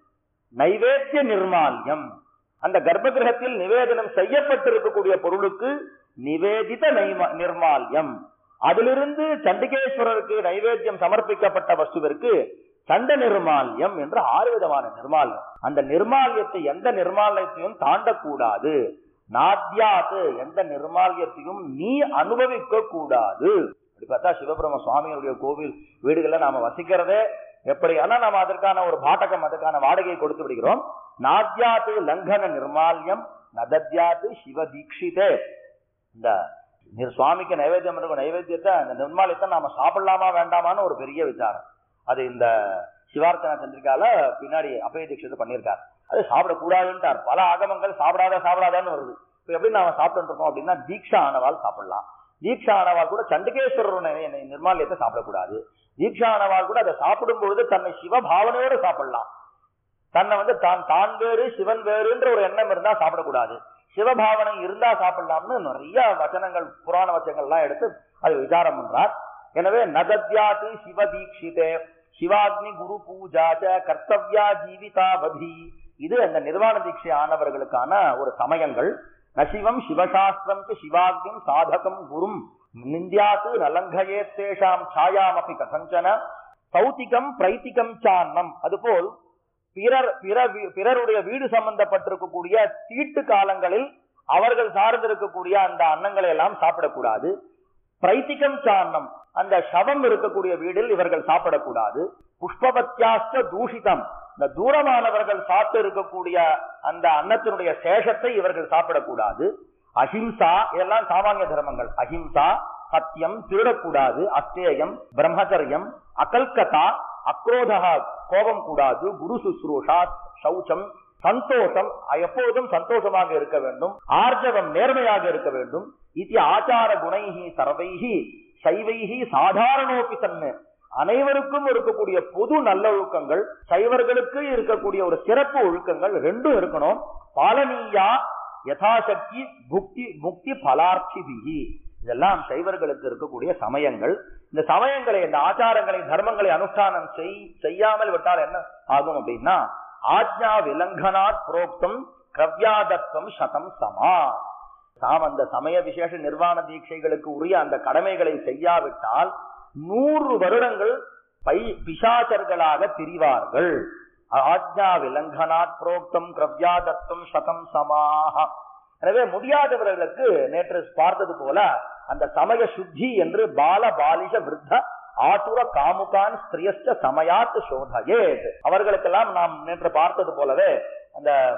நைவேத்திய நிர்மால்யம் அந்த கர்ப்ப கிரகத்தில் நிவேதனம் செய்யப்பட்டிருக்கக்கூடிய பொருளுக்கு நிவேதித நைம- நிர்மால்யம் அதிலிருந்து சண்டிகேஸ்வரருக்கு நைவேத்தியம் சமர்ப்பிக்கப்பட்ட வஸ்துவிற்கு சண்ட நிர்மால்யம் என்று ஆறு விதமான நிர்மால்யம் அந்த நிர்மால்யத்தை எந்த நிர்மாலயத்தையும் தாண்டக்கூடாது நாத்யாத்து எந்த நிர்மால்யத்தையும் நீ அனுபவிக்க கூடாது அப்படி பார்த்தா சிவபிரம சுவாமியுடைய கோவில் வீடுகள்ல நாம வசிக்கிறதே எப்படி ஆனா நாம அதற்கான ஒரு பாட்டகம் அதற்கான வாடகையை கொடுத்து விடுகிறோம் நாத்யாத்து லங்கன நிர்மால்யம் நதத்யாத்து சிவ தீட்சிதே இந்த நிர் சுவாமிக்கு நைவேத்தியம் இருக்கும் நைவேத்தியத்தை அந்த நிர்மாலயத்தை நாம சாப்பிடலாமா வேண்டாமான்னு ஒரு பெரிய விசாரம் அது இந்த சிவார்த்தன சந்திரிகால பின்னாடி அபய தீட்சிதர் பண்ணியிருக்கார் அது சாப்பிடக்கூடாதுன்ட்டார் பல ஆகமங்கள் சாப்பிடாத சாப்பிடாதான்னு வருது இப்ப எப்படி நாம சாப்பிட்டு இருக்கோம் அப்படின்னா தீட்சா ஆனவாள் சாப்பிடலாம் தீட்சா ஆனவாள் கூட சண்டிகேஸ்வரர் நி- நி- நிர்மாலயத்தை சாப்பிடக்கூடாது தீட்சா ஆனவாள் கூட அதை சாப்பிடும் பொழுது தன்னை சிவபாவனையோடு சாப்பிடலாம் தன்னை வந்து தான் தான் வேறு சிவன் வேறுன்ற ஒரு எண்ணம் இருந்தா சாப்பிடக்கூடாது சிவபாவனை இருந்தா சாப்பிடலாம்னு நிறைய வச்சனங்கள் புராண வச்சனங்கள்லாம் எடுத்து அது விசாரம் பண்றார் எனவே நதத்யாத்து சிவ தீட்சிதே சிவாக்னி குரு பூஜாச்ச கர்த்தவ்யா ஜீவிதாவதி இது அந்த நிர்வாண தீட்சை ஆனவர்களுக்கான ஒரு சமயங்கள் நசிவம் சிவசாஸ்திரம் ச சிவாக்னிம் சாதகம் குரும் நிந்தியாத்து நலங்கயே தேஷாம் சாயாமபி கசஞ்சன சௌத்திகம் பிரைத்திகம் சான்னம் அதுபோல் பிறர் பிற வீ- பிறருடைய வீடு சம்பந்தப்பட்டிருக்கக்கூடிய தீட்டு காலங்களில் அவர்கள் சார்ந்திருக்கக்கூடிய அந்த அன்னங்களை எல்லாம் சாப்பிடக்கூடாது பிரைத்திகம் சான்னம் அந்த சவம் இருக்கக்கூடிய வீடில் இவர்கள் சாப்பிடக்கூடாது புஷ்பவத்தியாஸ்த தூஷிதம் இந்த தூரமானவர்கள் சாப்பிட்டு இருக்கக்கூடிய அந்த அன்னத்தினுடைய சேஷத்தை இவர்கள் சாப்பிடக்கூடாது அஹிம்சா இதெல்லாம் சாமானிய தர்மங்கள் அஹிம்சா சத்தியம் திருடக்கூடாது அஸ்தேயம் பிரம்மச்சரியம் அகல்கதா அக்ரோதா கோபம் கூடாது குரு சுஸ்ரூஷா சௌச்சம் சந்தோஷம் எப்போதும் சந்தோஷமாக இருக்க வேண்டும் ஆர்ஜவம் நேர்மையாக இருக்க வேண்டும் இது ஆச்சார குணைஹி சர்வைஹி சைவைஹி சாதாரணோபி தன்னு அனைவருக்கும் இருக்கக்கூடிய பொது நல்லொழுக்கங்கள் சைவர்களுக்கு இருக்கக்கூடிய ஒரு சிறப்பு ஒழுக்கங்கள் ரெண்டும் இருக்கணும் பாலனீயா யதாசக்தி புக்தி முக்தி பலார்த்திபிகி இதெல்லாம் சைவர்களுக்கு இருக்கக்கூடிய சமயங்கள் இந்த சமயங்களை இந்த ஆச்சாரங்களை தர்மங்களை அனுஷ்டானம் செய் செய்யாமல் விட்டால் என்ன ஆகும் அப்படின்னா ஆஜ்ஞா விலங்கனாத் புரோக்தம் கவ்யாதத்துவம் சதம் சமா தாம் அந்த சமய விசேஷ நிர்வாண தீட்சைகளுக்கு உரிய அந்த கடமைகளை செய்யாவிட்டால் நூறு வருடங்கள் பை பிசாசர்களாக திரிவார்கள் ஆஜ்ஞா விலங்கனாத் புரோக்தம் கிரவ்யாதத்துவம் சதம் சமாக எனவே முடியாதவர்களுக்கு நேற்று பார்த்தது போல அந்த சமய சுத்தி என்று பால பாலிஷ விருத்த ஆசுர காமுகான் ஸ்திரியஸ்ட சமயாத் சோதயே அவர்களுக்கெல்லாம் நாம் நேற்று பார்த்தது போலவே அந்த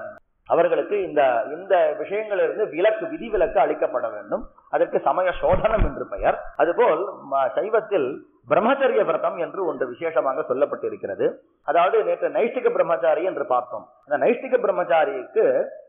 அவர்களுக்கு இந்த இந்த விஷயங்களிலிருந்து விலக்கு விதிவிலக்கு அளிக்கப்பட வேண்டும் அதற்கு சமய சோதனம் என்று பெயர் அதுபோல் ம- சைவத்தில் பிரம்மச்சரிய விரதம் என்று ஒன்று விசேஷமாக சொல்லப்பட்டிருக்கிறது அதாவது நேற்று நைஷ்டிக பிரம்மச்சாரி என்று பார்த்தோம் இந்த நைஷ்டிக பிரம்மச்சாரிக்கு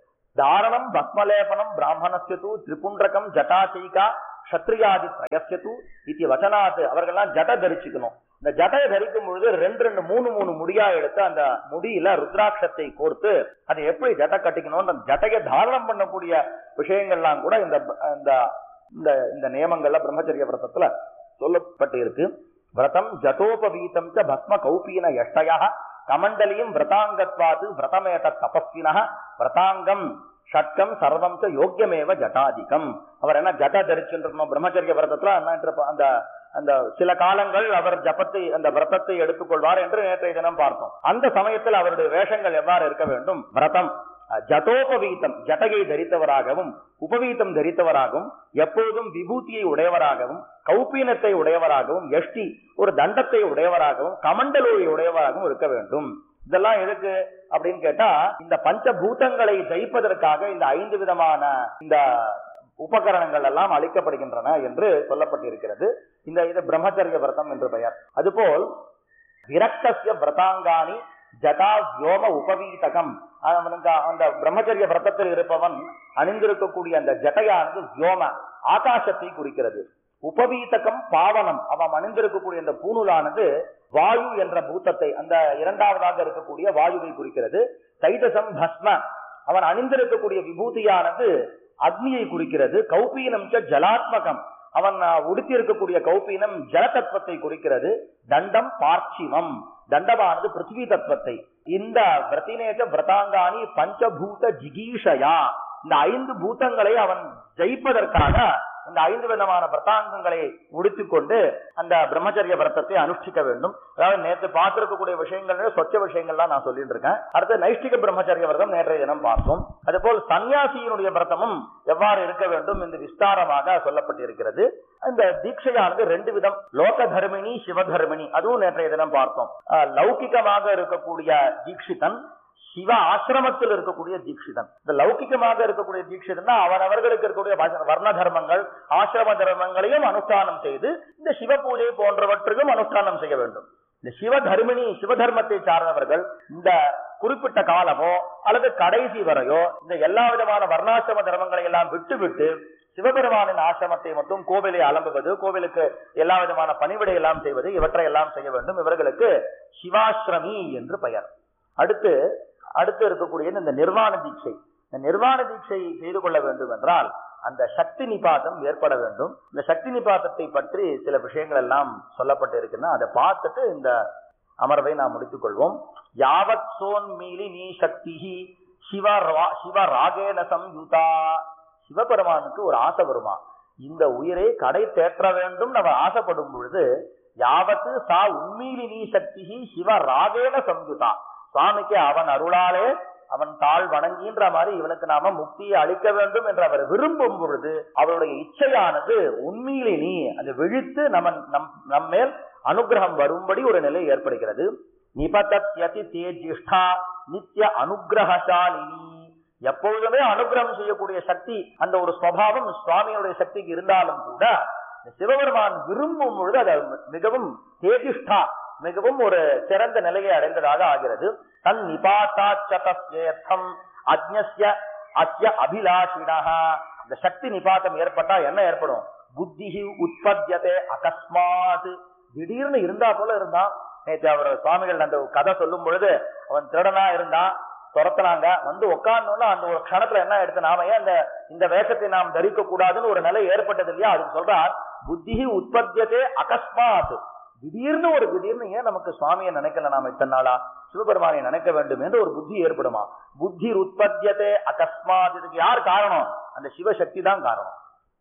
தாரணம் பஸ்மலேபனம் பிராமணஸ்யது திரிபுண்டரகம் ஜட்டாச்சைகா க்ஷத்ரியாதி திரயஸ்யது இத்தி வச்சனாத் அவர்கள்லாம் ஜட தரிச்சுக்கணும் இந்த ஜடையை தரிக்கும் பொழுது ரெண்டு ரெண்டு மூணு மூணு முடியா எடுத்து அந்த முடியில ருத்ராட்சத்தை கோர்த்து அதை எப்படி ஜட்டை கட்டிக்கணும் அந்த ஜட்டையை தாரணம் பண்ணக்கூடிய விஷயங்கள்லாம் கூட இந்த இந்த இந்த இந்த நியமங்கள்ல பிரம்மச்சரிய விரதத்துல சொல்லப்பட்டு இருக்கு விரதம் ஜட்டோபவீதம் ச பஸ்ம கௌபீன யஷ்டயா கமண்டலியும் விரதாங்கத்வாது விரதமேத தபஸ்வின விரதாங்கம் ஷட்கம் சர்வம் ச யோக்கியமேவ ஜட்டாதிகம் அவர் என்ன ஜட்ட தரிச்சுருக்கணும் பிரம்மச்சரிய விரதத்துல என்ன இருப்ப- அந்த அந்த சில காலங்கள் அவர் ஜபத்தை அந்த விரதத்தை எடுத்துக்கொள்வார் என்று நேற்றைய தினம் பார்த்தோம் அந்த சமயத்தில் அவருடைய வேஷங்கள் எவ்வாறு இருக்க வேண்டும் விரதம் அஹ், ஜதோபவீதம் ஜட்டையை தரித்தவராகவும் உபவீதம் தரித்தவராகவும் எப்பொழுதும் விபூதியை உடையவராகவும் கௌப்பீனத்தை உடையவராகவும் எஷ்டி ஒரு தண்டத்தை உடையவராகவும் கமண்டலோயை உடையவராகவும் இருக்க வேண்டும் இதெல்லாம் எதுக்கு அப்படின்னு கேட்டா இந்த பஞ்சபூதங்களை ஜெயிப்பதற்காக இந்த ஐந்து விதமான இந்த உபகரணங்கள் எல்லாம் அளிக்கப்படுகின்றன என்று சொல்லப்பட்டிருக்கிறது இந்த இது பிரம்மச்சரிய விரதம் என்று பெயர் அதுபோல் விரக்தசிய விரதாங்காணி ஜடா வியோம உபவீதகம் அவனுக்கு அந்த பிரம்மச்சரிய விரதத்தில் இருப்பவன் அணிந்திருக்கக்கூடிய அந்த ஜட்டையானது வியோம ஆகாசத்தை குறிக்கிறது உபவீதகம் பாவனம் அவன் அணிந்திருக்கக்கூடிய அந்த பூணூலானது வாயு என்ற பூத்தத்தை அந்த இரண்டாவதாக இருக்கக்கூடிய வாயுவை குறிக்கிறது தைதசம் பஸ்ம அவன் அணிந்திருக்கக்கூடிய விபூதியானது அக்னியை குறிக்கிறது கௌபீனம் ச ஜலாத்மகம் அவன் அஹ், உடுத்தி இருக்கக்கூடிய கௌபீனம் ஜல தத்துவத்தை குறிக்கிறது தண்டம் பார்ச்சிமம் தண்டமானது பிருத்திவி தத்துவத்தை இந்த விரத்தினேக விரதாங்காணி பஞ்சபூத ஜிகீஷயா இந்த ஐந்து பூதங்களை அவன் ஜெயிப்பதற்காக இந்த ஐந்து விதமான விரதாங்கங்களை முடித்துக்கொண்டு அந்த பிரம்மச்சரிய விரதத்தை அனுஷ்டிக்க வேண்டும் அதாவது நேற்று பார்த்திருக்கக்கூடிய விஷயங்கள் சொச்ச விஷயங்கள்லாம் நான் சொல்லிட்டு இருக்கேன் அடுத்து நைஷ்டிக பிரம்மச்சரிய விரதம் நேற்றைய தினம் பார்த்தோம் அதுபோல் சன்னியாசியினுடைய விரதமும் எவ்வாறு இருக்க வேண்டும் என்று விஸ்தாரமாக சொல்லப்பட்டிருக்கிறது இந்த தீட்சையானது ரெண்டு விதம் லோக தர்மிணி சிவதர்மிணி அதுவும் நேற்றைய தினம் பார்த்தோம் அஹ், லௌகிகமாக இருக்கக்கூடிய தீட்சிதன் சிவ ஆசிரமத்தில் இருக்கக்கூடிய தீட்சிதன் இந்த லௌகிகமாக இருக்கக்கூடிய தீட்சிதன் அவனவர்களுக்கு இருக்கக்கூடிய வர்ண- வர்ண தர்மங்கள் ஆசிரம தர்மங்களையும் அனுஷ்டானம் செய்து இந்த சிவ பூஜை போன்றவற்றுக்கும் அனுஷ்டானம் செய்ய வேண்டும் இந்த சிவ தர்மிணி சிவதர்மத்தை சார்ந்தவர்கள் இந்த குறிப்பிட்ட காலமோ அல்லது கடைசி வரையோ இந்த எல்லா விதமான வர்ணாசிரம தர்மங்களை எல்லாம் விட்டு விட்டு சிவபெருமானின் ஆசிரமத்தை மட்டும் கோவிலை அலம்புவது கோவிலுக்கு எல்லா விதமான பணிவிடை எல்லாம் செய்வது இவற்றை எல்லாம் செய்ய வேண்டும் இவர்களுக்கு சிவாசிரமி என்று பெயர் அடுத்து அடுத்து இருக்கக்கூடிய இந்த நிர்வாண தீட்சை இந்த நிர்வாண தீட்சை செய்து கொள்ள வேண்டும் என்றால் அந்த சக்தி நிபாதம் ஏற்பட வேண்டும் இந்த சக்தி நிபாதத்தை பற்றி சில விஷயங்கள் எல்லாம் சொல்லப்பட்டு இருக்குன்னா அதை பார்த்துட்டு இந்த அமர்வை நாம் முடித்துக் கொள்வோம் யாவத் சோன் மீலி நீ சக்தி சிவ ரா- சிவ ராகேன சம்யுதா சிவபெருமானுக்கு ஒரு ஆசை வருமா இந்த உயிரை கடை தேற்ற வேண்டும் நம்ம ஆசைப்படும் பொழுது யாவத்து சா உண்மையிலினி சக்தி சிவ ராகேன சம்யுதா சுவாமிக்கு அவன் அருளாலே அவன் தாழ் வணங்கின்ற மாதிரி இவனுக்கு நாம முக்தியை அளிக்க வேண்டும் என்று அவர் விரும்பும் பொழுது அவருடைய இச்சையானது உண்மையிலினி அது விழித்து நம்ம நம் நம்மேல் அனுகிரகம் வரும்படி ஒரு நிலை ஏற்படுகிறது நிபதத்யதி தேஜிஷ்டா நித்திய அனுகிரகசாலினி எப்பொழுதுமே அனுகிரகம் செய்யக்கூடிய சக்தி அந்த ஒரு ஸ்வபாவம் சுவாமியுடைய சக்திக்கு இருந்தாலும் கூட இந்த சிவபெருமான் விரும்பும் பொழுது அது மிகவும் தேஜிஷ்டா மிகவும் ஒரு சிறந்த நிலையை அடைந்ததாக ஆகிறது தன் நிபாத்தாச்சதம் அஜ்ஞஸ்ய அஸ்ய அபிலாஷிணா இந்த சக்தி நிபாத்தம் ஏற்பட்டா என்ன ஏற்படும் புத்தி உற்பத்தியதே அகஸ்மாத் திடீர்னு இருந்தா போல இருந்தான் நேற்று அவர் சுவாமிகள் அந்த கதை சொல்லும் பொழுது அவன் திருடனா இருந்தான் துரத்துனாங்க வந்து உட்கார்ந்தோம்னா அந்த ஒரு க்ஷணத்துல என்ன எடுத்து நாம ஏன் இந்த இந்த வேஷத்தை நாம் தரிக்க கூடாதுன்னு ஒரு நிலை ஏற்பட்டது இல்லையா அதுக்கு சொல்றார் புத்தி உற்பத்தியதே அகஸ்மாத் திடீர்னு ஒரு திடீர்னு ஏன் நமக்கு சுவாமியை நினைக்கல நாம இத்தனை நாளா சிவபெருமானை நினைக்க வேண்டும் என்று ஒரு புத்தி ஏற்படுமா புத்தி உற்பத்தியதே அகஸ்மாத் இதுக்கு யார் காரணம் அந்த சிவசக்தி தான் காரணம்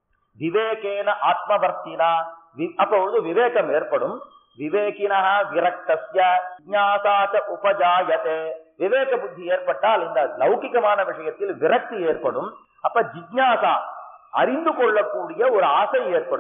விவேகேன ஆத்மவர்த்தினா வி- அப்பொழுது விவேகம் ஏற்படும் விவேகினா விரக்தஸ்ய ஜிஞாசாச்ச உபஜாயதே விவேக புத்தி ஏற்பட்டால் இந்த லௌகிகமான விஷயத்தில் விரக்தி ஏற்படும் அப்ப ஜிக்ஞாசா அறிந்து கொள்ளக்கூடிய ஒரு ஆசை ஏற்படும்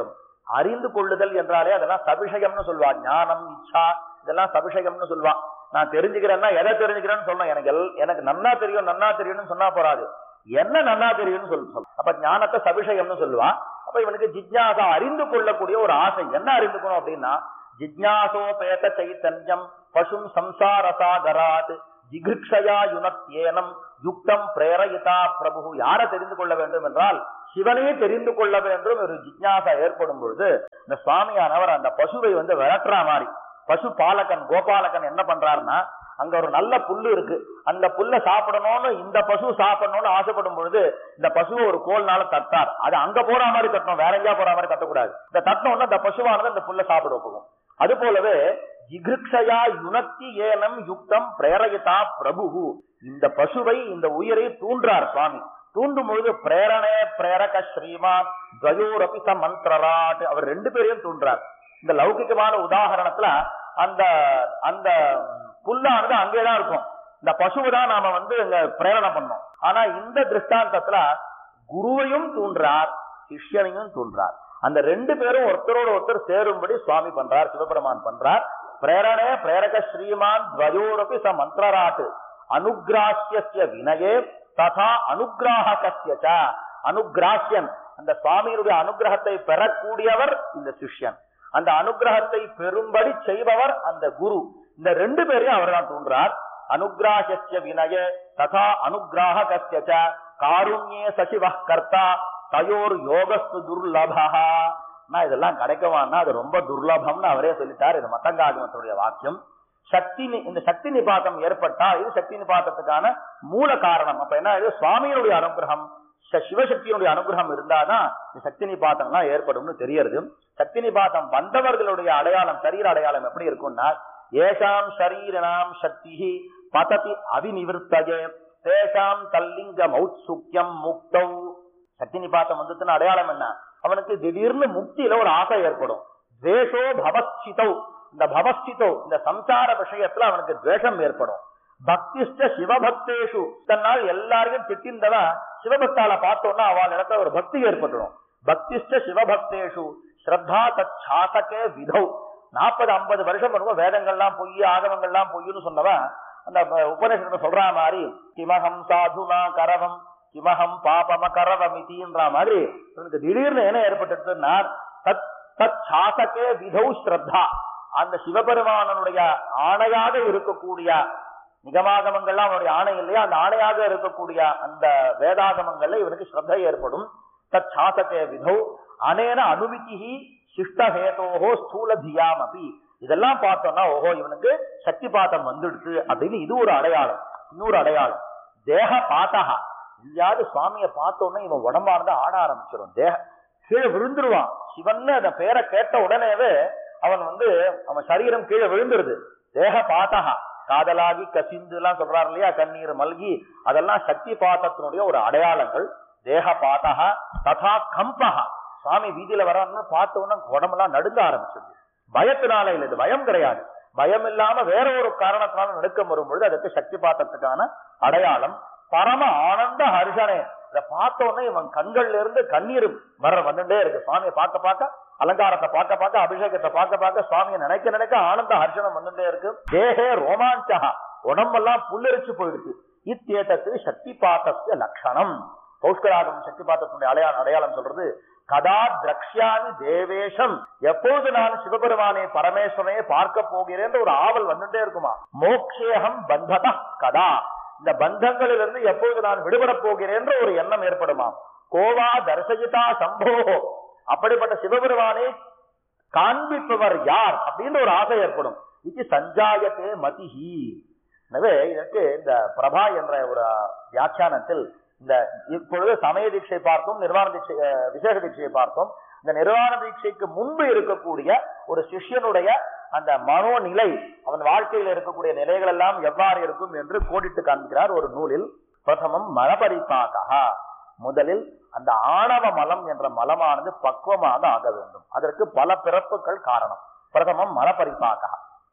அறிந்து கொள்ளுதல் என்றாலே அதெல்லாம் சபிஷயம்னு சொல்லுவா ஞானம் இச்சா இதெல்லாம் சபிஷயம்னு சொல்லுவா நான் தெரிஞ்சுக்கிறேன்னா எதை தெரிஞ்சுக்கிறேன்னு சொல்லணும் எனக்கு எல்- எனக்கு நன்னா தெரியும் நன்னா தெரியும்னு சொன்னா போறாது என்ன நன்னா தெரியும்னு சொல்லு சொல்லு அப்ப ஞானத்தை சபிஷயம்னு சொல்லுவா அப்ப இவனுக்கு ஜிஜ்ஞாசா அறிந்து கொள்ளக்கூடிய ஒரு ஆசை என்ன அறிந்துக்கணும் அப்படின்னா ஜிஜ்ஞாசோபேத சைத்தன்யம் பசும் சம்சாரசாகராத் ஜிகிருக்ஷயா யுனத்யேனம் யுக்தம் பிரேரயிதா பிரபு யாரை தெரிந்து கொள்ள வேண்டும் என்றால் சிவனே தெரிந்து கொள்ள வேண்டும் ஒரு ஜிஜ்ஞாசா ஏற்படும் பொழுது இந்த சுவாமியானவர் அந்த பசுவை வந்து விரட்டுற மாதிரி பசு பாலகன் கோபாலகன் என்ன பண்றாருன்னா அங்க ஒரு நல்ல புல்லு இருக்கு அந்த புல்ல சாப்பிடணும்னு இந்த பசு சாப்பிடணும்னு ஆசைப்படும் பொழுது இந்த பசுவை ஒரு கோல்னால தட்டார் அது அங்க போற மாதிரி தட்டணும் வேற எங்கேயா போற மாதிரி தட்டக்கூடாது இந்த தட்டணும்னா இந்த பசுவானது இந்த புல்ல சாப்பிட போகும் அது போலவே ஜிகிருக்ஷயா யுனத்தி ஏனம் யுக்தம் பிரேரயிதா பிரபு இந்த பசுவை இந்த உயிரை தூண்டார் சுவாமி தூண்டும் பொழுது பிரேரணே பிரேரக ஸ்ரீமான் துவயோரபி ச மந்திரராட் அவர் ரெண்டு பேரையும் தூண்டுறார் இந்த லௌகிகமான உதாகரணத்துல அந்த அந்த புல்லானது அங்கேதான் இருக்கும் இந்த பசுவை தான் நாம வந்து இங்க பிரேரணை பண்ணோம் ஆனா இந்த திருஷ்டாந்தத்துல குருவையும் தூண்டுறார் சிஷ்யனையும் தூண்டுறார் அந்த ரெண்டு பேரும் ஒருத்தரோட ஒருத்தர் சேரும்படி சுவாமி பண்றார் சிவபெருமான் பண்றார் பிரேரணே பிரேரக ஸ்ரீமான் துவயோரபி ச மந்திரராட்டு அனுகிராஹ்யஸ்ய வினயே ததா அனுகிராகஸ்ய ச அனுகிராஹ்யன் அந்த சுவாமியினுடைய அனுகிரகத்தை பெறக்கூடியவர் இந்த சிஷ்யன் அந்த அனுகிரகத்தை பெறும்படி செய்பவர் அந்த குரு இந்த ரெண்டு பேரையும் அவர் தான் தூண்டுறார் அனுகிராஹ்யஸ்ய வினய ததா அனுகிராகஸ்ய ச காருண்யே சசிவ கர்த்தா தயோர் யோகஸ்து துர்லபா நான் இதெல்லாம் கிடைக்குமான்னா அது ரொம்ப துர்லபம்னு அவரே சொல்லிட்டார் இது மத்தங்காகமத்துடைய வாக்கியம் சக்தி நி- இந்த சக்தி நிபாத்தம் ஏற்பட்டா இது சக்தி நிபாத்தத்துக்கான மூல காரணம் அப்ப என்ன இது சுவாமியினுடைய அனுகிரகம் ச- சிவசக்தியினுடைய அனுகிரகம் இருந்தாதான் இந்த சக்தி நிபாத்தம்லாம் ஏற்படும்னு தெரியறது சக்தி நிபாத்தம் வந்தவர்களுடைய அடையாளம் சரீர அடையாளம் எப்படி இருக்கும்னா ஏஷாம் ஷரீரணாம் சக்தி பததி அவிநிவர்த்தஜே தேஷாம் தல்லிங்க மௌத்சுக்கியம் முக்தௌ சக்தி நிபாத்தம் வந்துச்சுன்னு அடையாளம் என்ன அவனுக்கு திடீர்னு முக்தியில ஒரு ஆசை ஏற்படும் துவேஷோ பவஸ்சிதௌ இந்த பவஸ்சிதோ இந்த சம்சார விஷயத்துல அவனுக்கு துவேஷம் ஏற்படும் பக்திஷ்ட சிவபக்தேஷு தன்னால் எல்லாரையும் திட்டிந்தவன் சிவபக்தால பார்த்தோம்னா அவள் இடத்துல ஒரு பக்தி ஏற்பட்டுடும் பக்திஷ்ட சிவபக்தேஷு ஸ்ரத்தா தச்சாசகே விதௌ நாற்பது ஐம்பது வருஷம் வரும்போது வேதங்கள்லாம் பொய் ஆகமங்கள்லாம் பொய்ன்னு சொன்னவன் அந்த உபநிஷத்துல சொல்ற மாதிரி கிமகம் சாதுனா கரவம் கிமகம் பாபம கரவமிதின்ற மாதிரி இவனுக்கு திடீர்னு என்ன ஏற்பட்டுன்னா தத் தத் சாசகே விதௌ ஸ்ரத்தா அந்த சிவபெருமானனுடைய ஆணையாக இருக்கக்கூடிய நிகமாகமங்கள்லாம் அவனுடைய ஆணை இல்லையா அந்த ஆணையாக இருக்கக்கூடிய அந்த வேதாகமங்கள்ல இவனுக்கு ஸ்ரத்த ஏற்படும் தத் சாசகே விதௌ அனேன அனுவிதிஹி சிஷ்டஹேதோஹோ ஸ்தூல தியாம் அபி இதெல்லாம் பார்த்தோம்னா ஓஹோ இவனுக்கு சக்தி பாத்தம் வந்துடுச்சு அப்படின்னு இது ஒரு அடையாளம் இன்னொரு அடையாளம் தேக பாத்தகா எங்கேயாவது சுவாமியை பார்த்தோன்னே இவன் உடம்பானது ஆட ஆரம்பிச்சிடும் தேக கீழே விழுந்துருவான் சிவன் அந்த பேரை கேட்ட உடனேவே அவன் வந்து அவன் சரீரம் கீழே விழுந்துருது தேக பாத்தகா காதலாகி கசிந்து எல்லாம் சொல்றாரு இல்லையா கண்ணீர் மல்கி அதெல்லாம் சக்தி பாத்தத்தினுடைய ஒரு அடையாளங்கள் தேக பாத்தகா ததா கம்பகா சுவாமி வீதியில வரான்னு பார்த்த உடனே உடம்பெல்லாம் நடுங்க ஆரம்பிச்சிருது பயத்தினால இல்லை இது பயம் கிடையாது பயம் இல்லாம வேற ஒரு காரணத்தினால நடுக்கம் வரும்பொழுது அதுக்கு சக்தி பாத்தத்துக்கான அடையாளம் பரம ஆனந்த ஹர்ஷனே இதை பார்த்த உடனே இவன் கண்கள்ல இருந்து கண்ணீர் வர வந்துட்டே இருக்கு சுவாமியை பார்க்க பார்க்க அலங்காரத்தை பார்க்க பார்க்க அபிஷேகத்தை பார்க்க பார்க்க சுவாமியை நினைக்க நினைக்க ஆனந்த ஹர்ஷனம் வந்துட்டே இருக்கு தேகே ரோமாஞ்சகா உடம்பெல்லாம் புல்லரிச்சு போயிடுச்சு இத்தேட்டத்து சக்தி பாத்தத்திய லட்சணம் பௌஷ்கராகம் சக்தி பாத்தத்தினுடைய அடையாளம் அடையாளம் சொல்றது கதா திரக்ஷாமி தேவேஷம் எப்போது நான் சிவபெருமானை பரமேஸ்வரனையே பார்க்க போகிறேன் ஒரு ஆவல் வந்துட்டே இருக்குமா மோக்ஷேகம் பந்தத கதா இந்த பந்தங்களிலிருந்து எப்போது நான் விடுபட போகிறேன் ஒரு எண்ணம் ஏற்படுமாம் கோவா தர்சயிதா சம்போ அப்படிப்பட்ட சிவபெருமானை காண்பிப்பவர் யார் அப்படின்னு ஒரு ஆசை ஏற்படும் இது சஞ்சாயத்தே மதிஹி எனவே இதற்கு இந்த பிரபா என்ற ஒரு வியாக்கியானத்தில் இந்த இப்பொழுது சமய தீட்சை பார்த்தோம் நிர்வாண தீட்சை அஹ், விசேஷ தீட்சையை பார்த்தோம் இந்த நிர்வாண தீட்சைக்கு முன்பு இருக்கக்கூடிய ஒரு சிஷ்யனுடைய அந்த மனோநிலை அவன் வாழ்க்கையில் இருக்கக்கூடிய நிலைகள் எல்லாம் எவ்வாறு இருக்கும் என்று கோடிட்டு காண்கிறார் ஒரு நூலில் பிரதமம் மலபரிபாகா முதலில் அந்த ஆணவ மலம் என்ற மலமானது பக்குவமாக ஆக வேண்டும் அதற்கு பல பிறப்புகள் காரணம் பிரதமம் மலபரிபாகா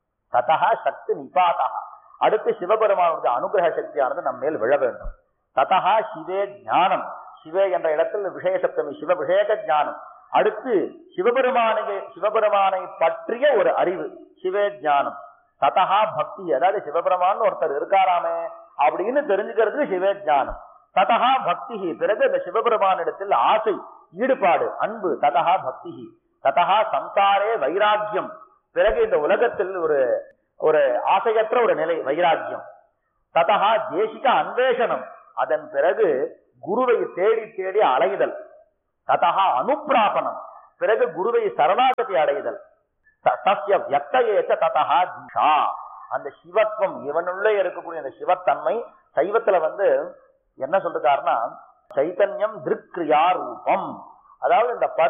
ததா சக்தி நிபாதா அடுத்து சிவபெருமானுடைய அனுகிரக சக்தியானது நம்ம மேல் விழ வேண்டும் ததா சிவே ஞானம் சிவே என்ற இடத்தில் விஷய சப்தமி சிவ விஷேக ஞானம் அடுத்து சிவபெருமானை சிவபெருமானை பற்றிய ஒரு அறிவு சிவ ஞானம் ததஹா பக்தி அதாவது சிவபெருமான் ஒருத்தர் இருக்காராமே அப்படின்னு தெரிஞ்சுக்கிறதுக்கு சிவ ஞானம் ததஹா பக்தி பிறகு இந்த சிவபெருமானிடத்தில் ஆசை ஈடுபாடு அன்பு ததஹா பக்தி ததஹா சம்சாரே வைராக்கியம் பிறகு இந்த உலகத்தில் ஒரு ஒரு ஆசையற்ற ஒரு நிலை வைராக்கியம் ததஹா தேசிக அன்வேஷனம் அதன் பிறகு குருவை தேடி தேடி அலைதல் ததஹா அனுப்பிராபனம் பிறகு குருவை சரணாகதி அடைதல் த- தஸ்ய வியக்தயேச்ச ததஹா தீஷா அந்த சிவத்துவம் இவனுள்ளே இருக்கக்கூடிய அந்த சிவத்தன்மை சைவத்துல வந்து என்ன சொல்றாருன்னா சைத்தன்யம் திருக்ரியா ரூபம் அதாவது இந்த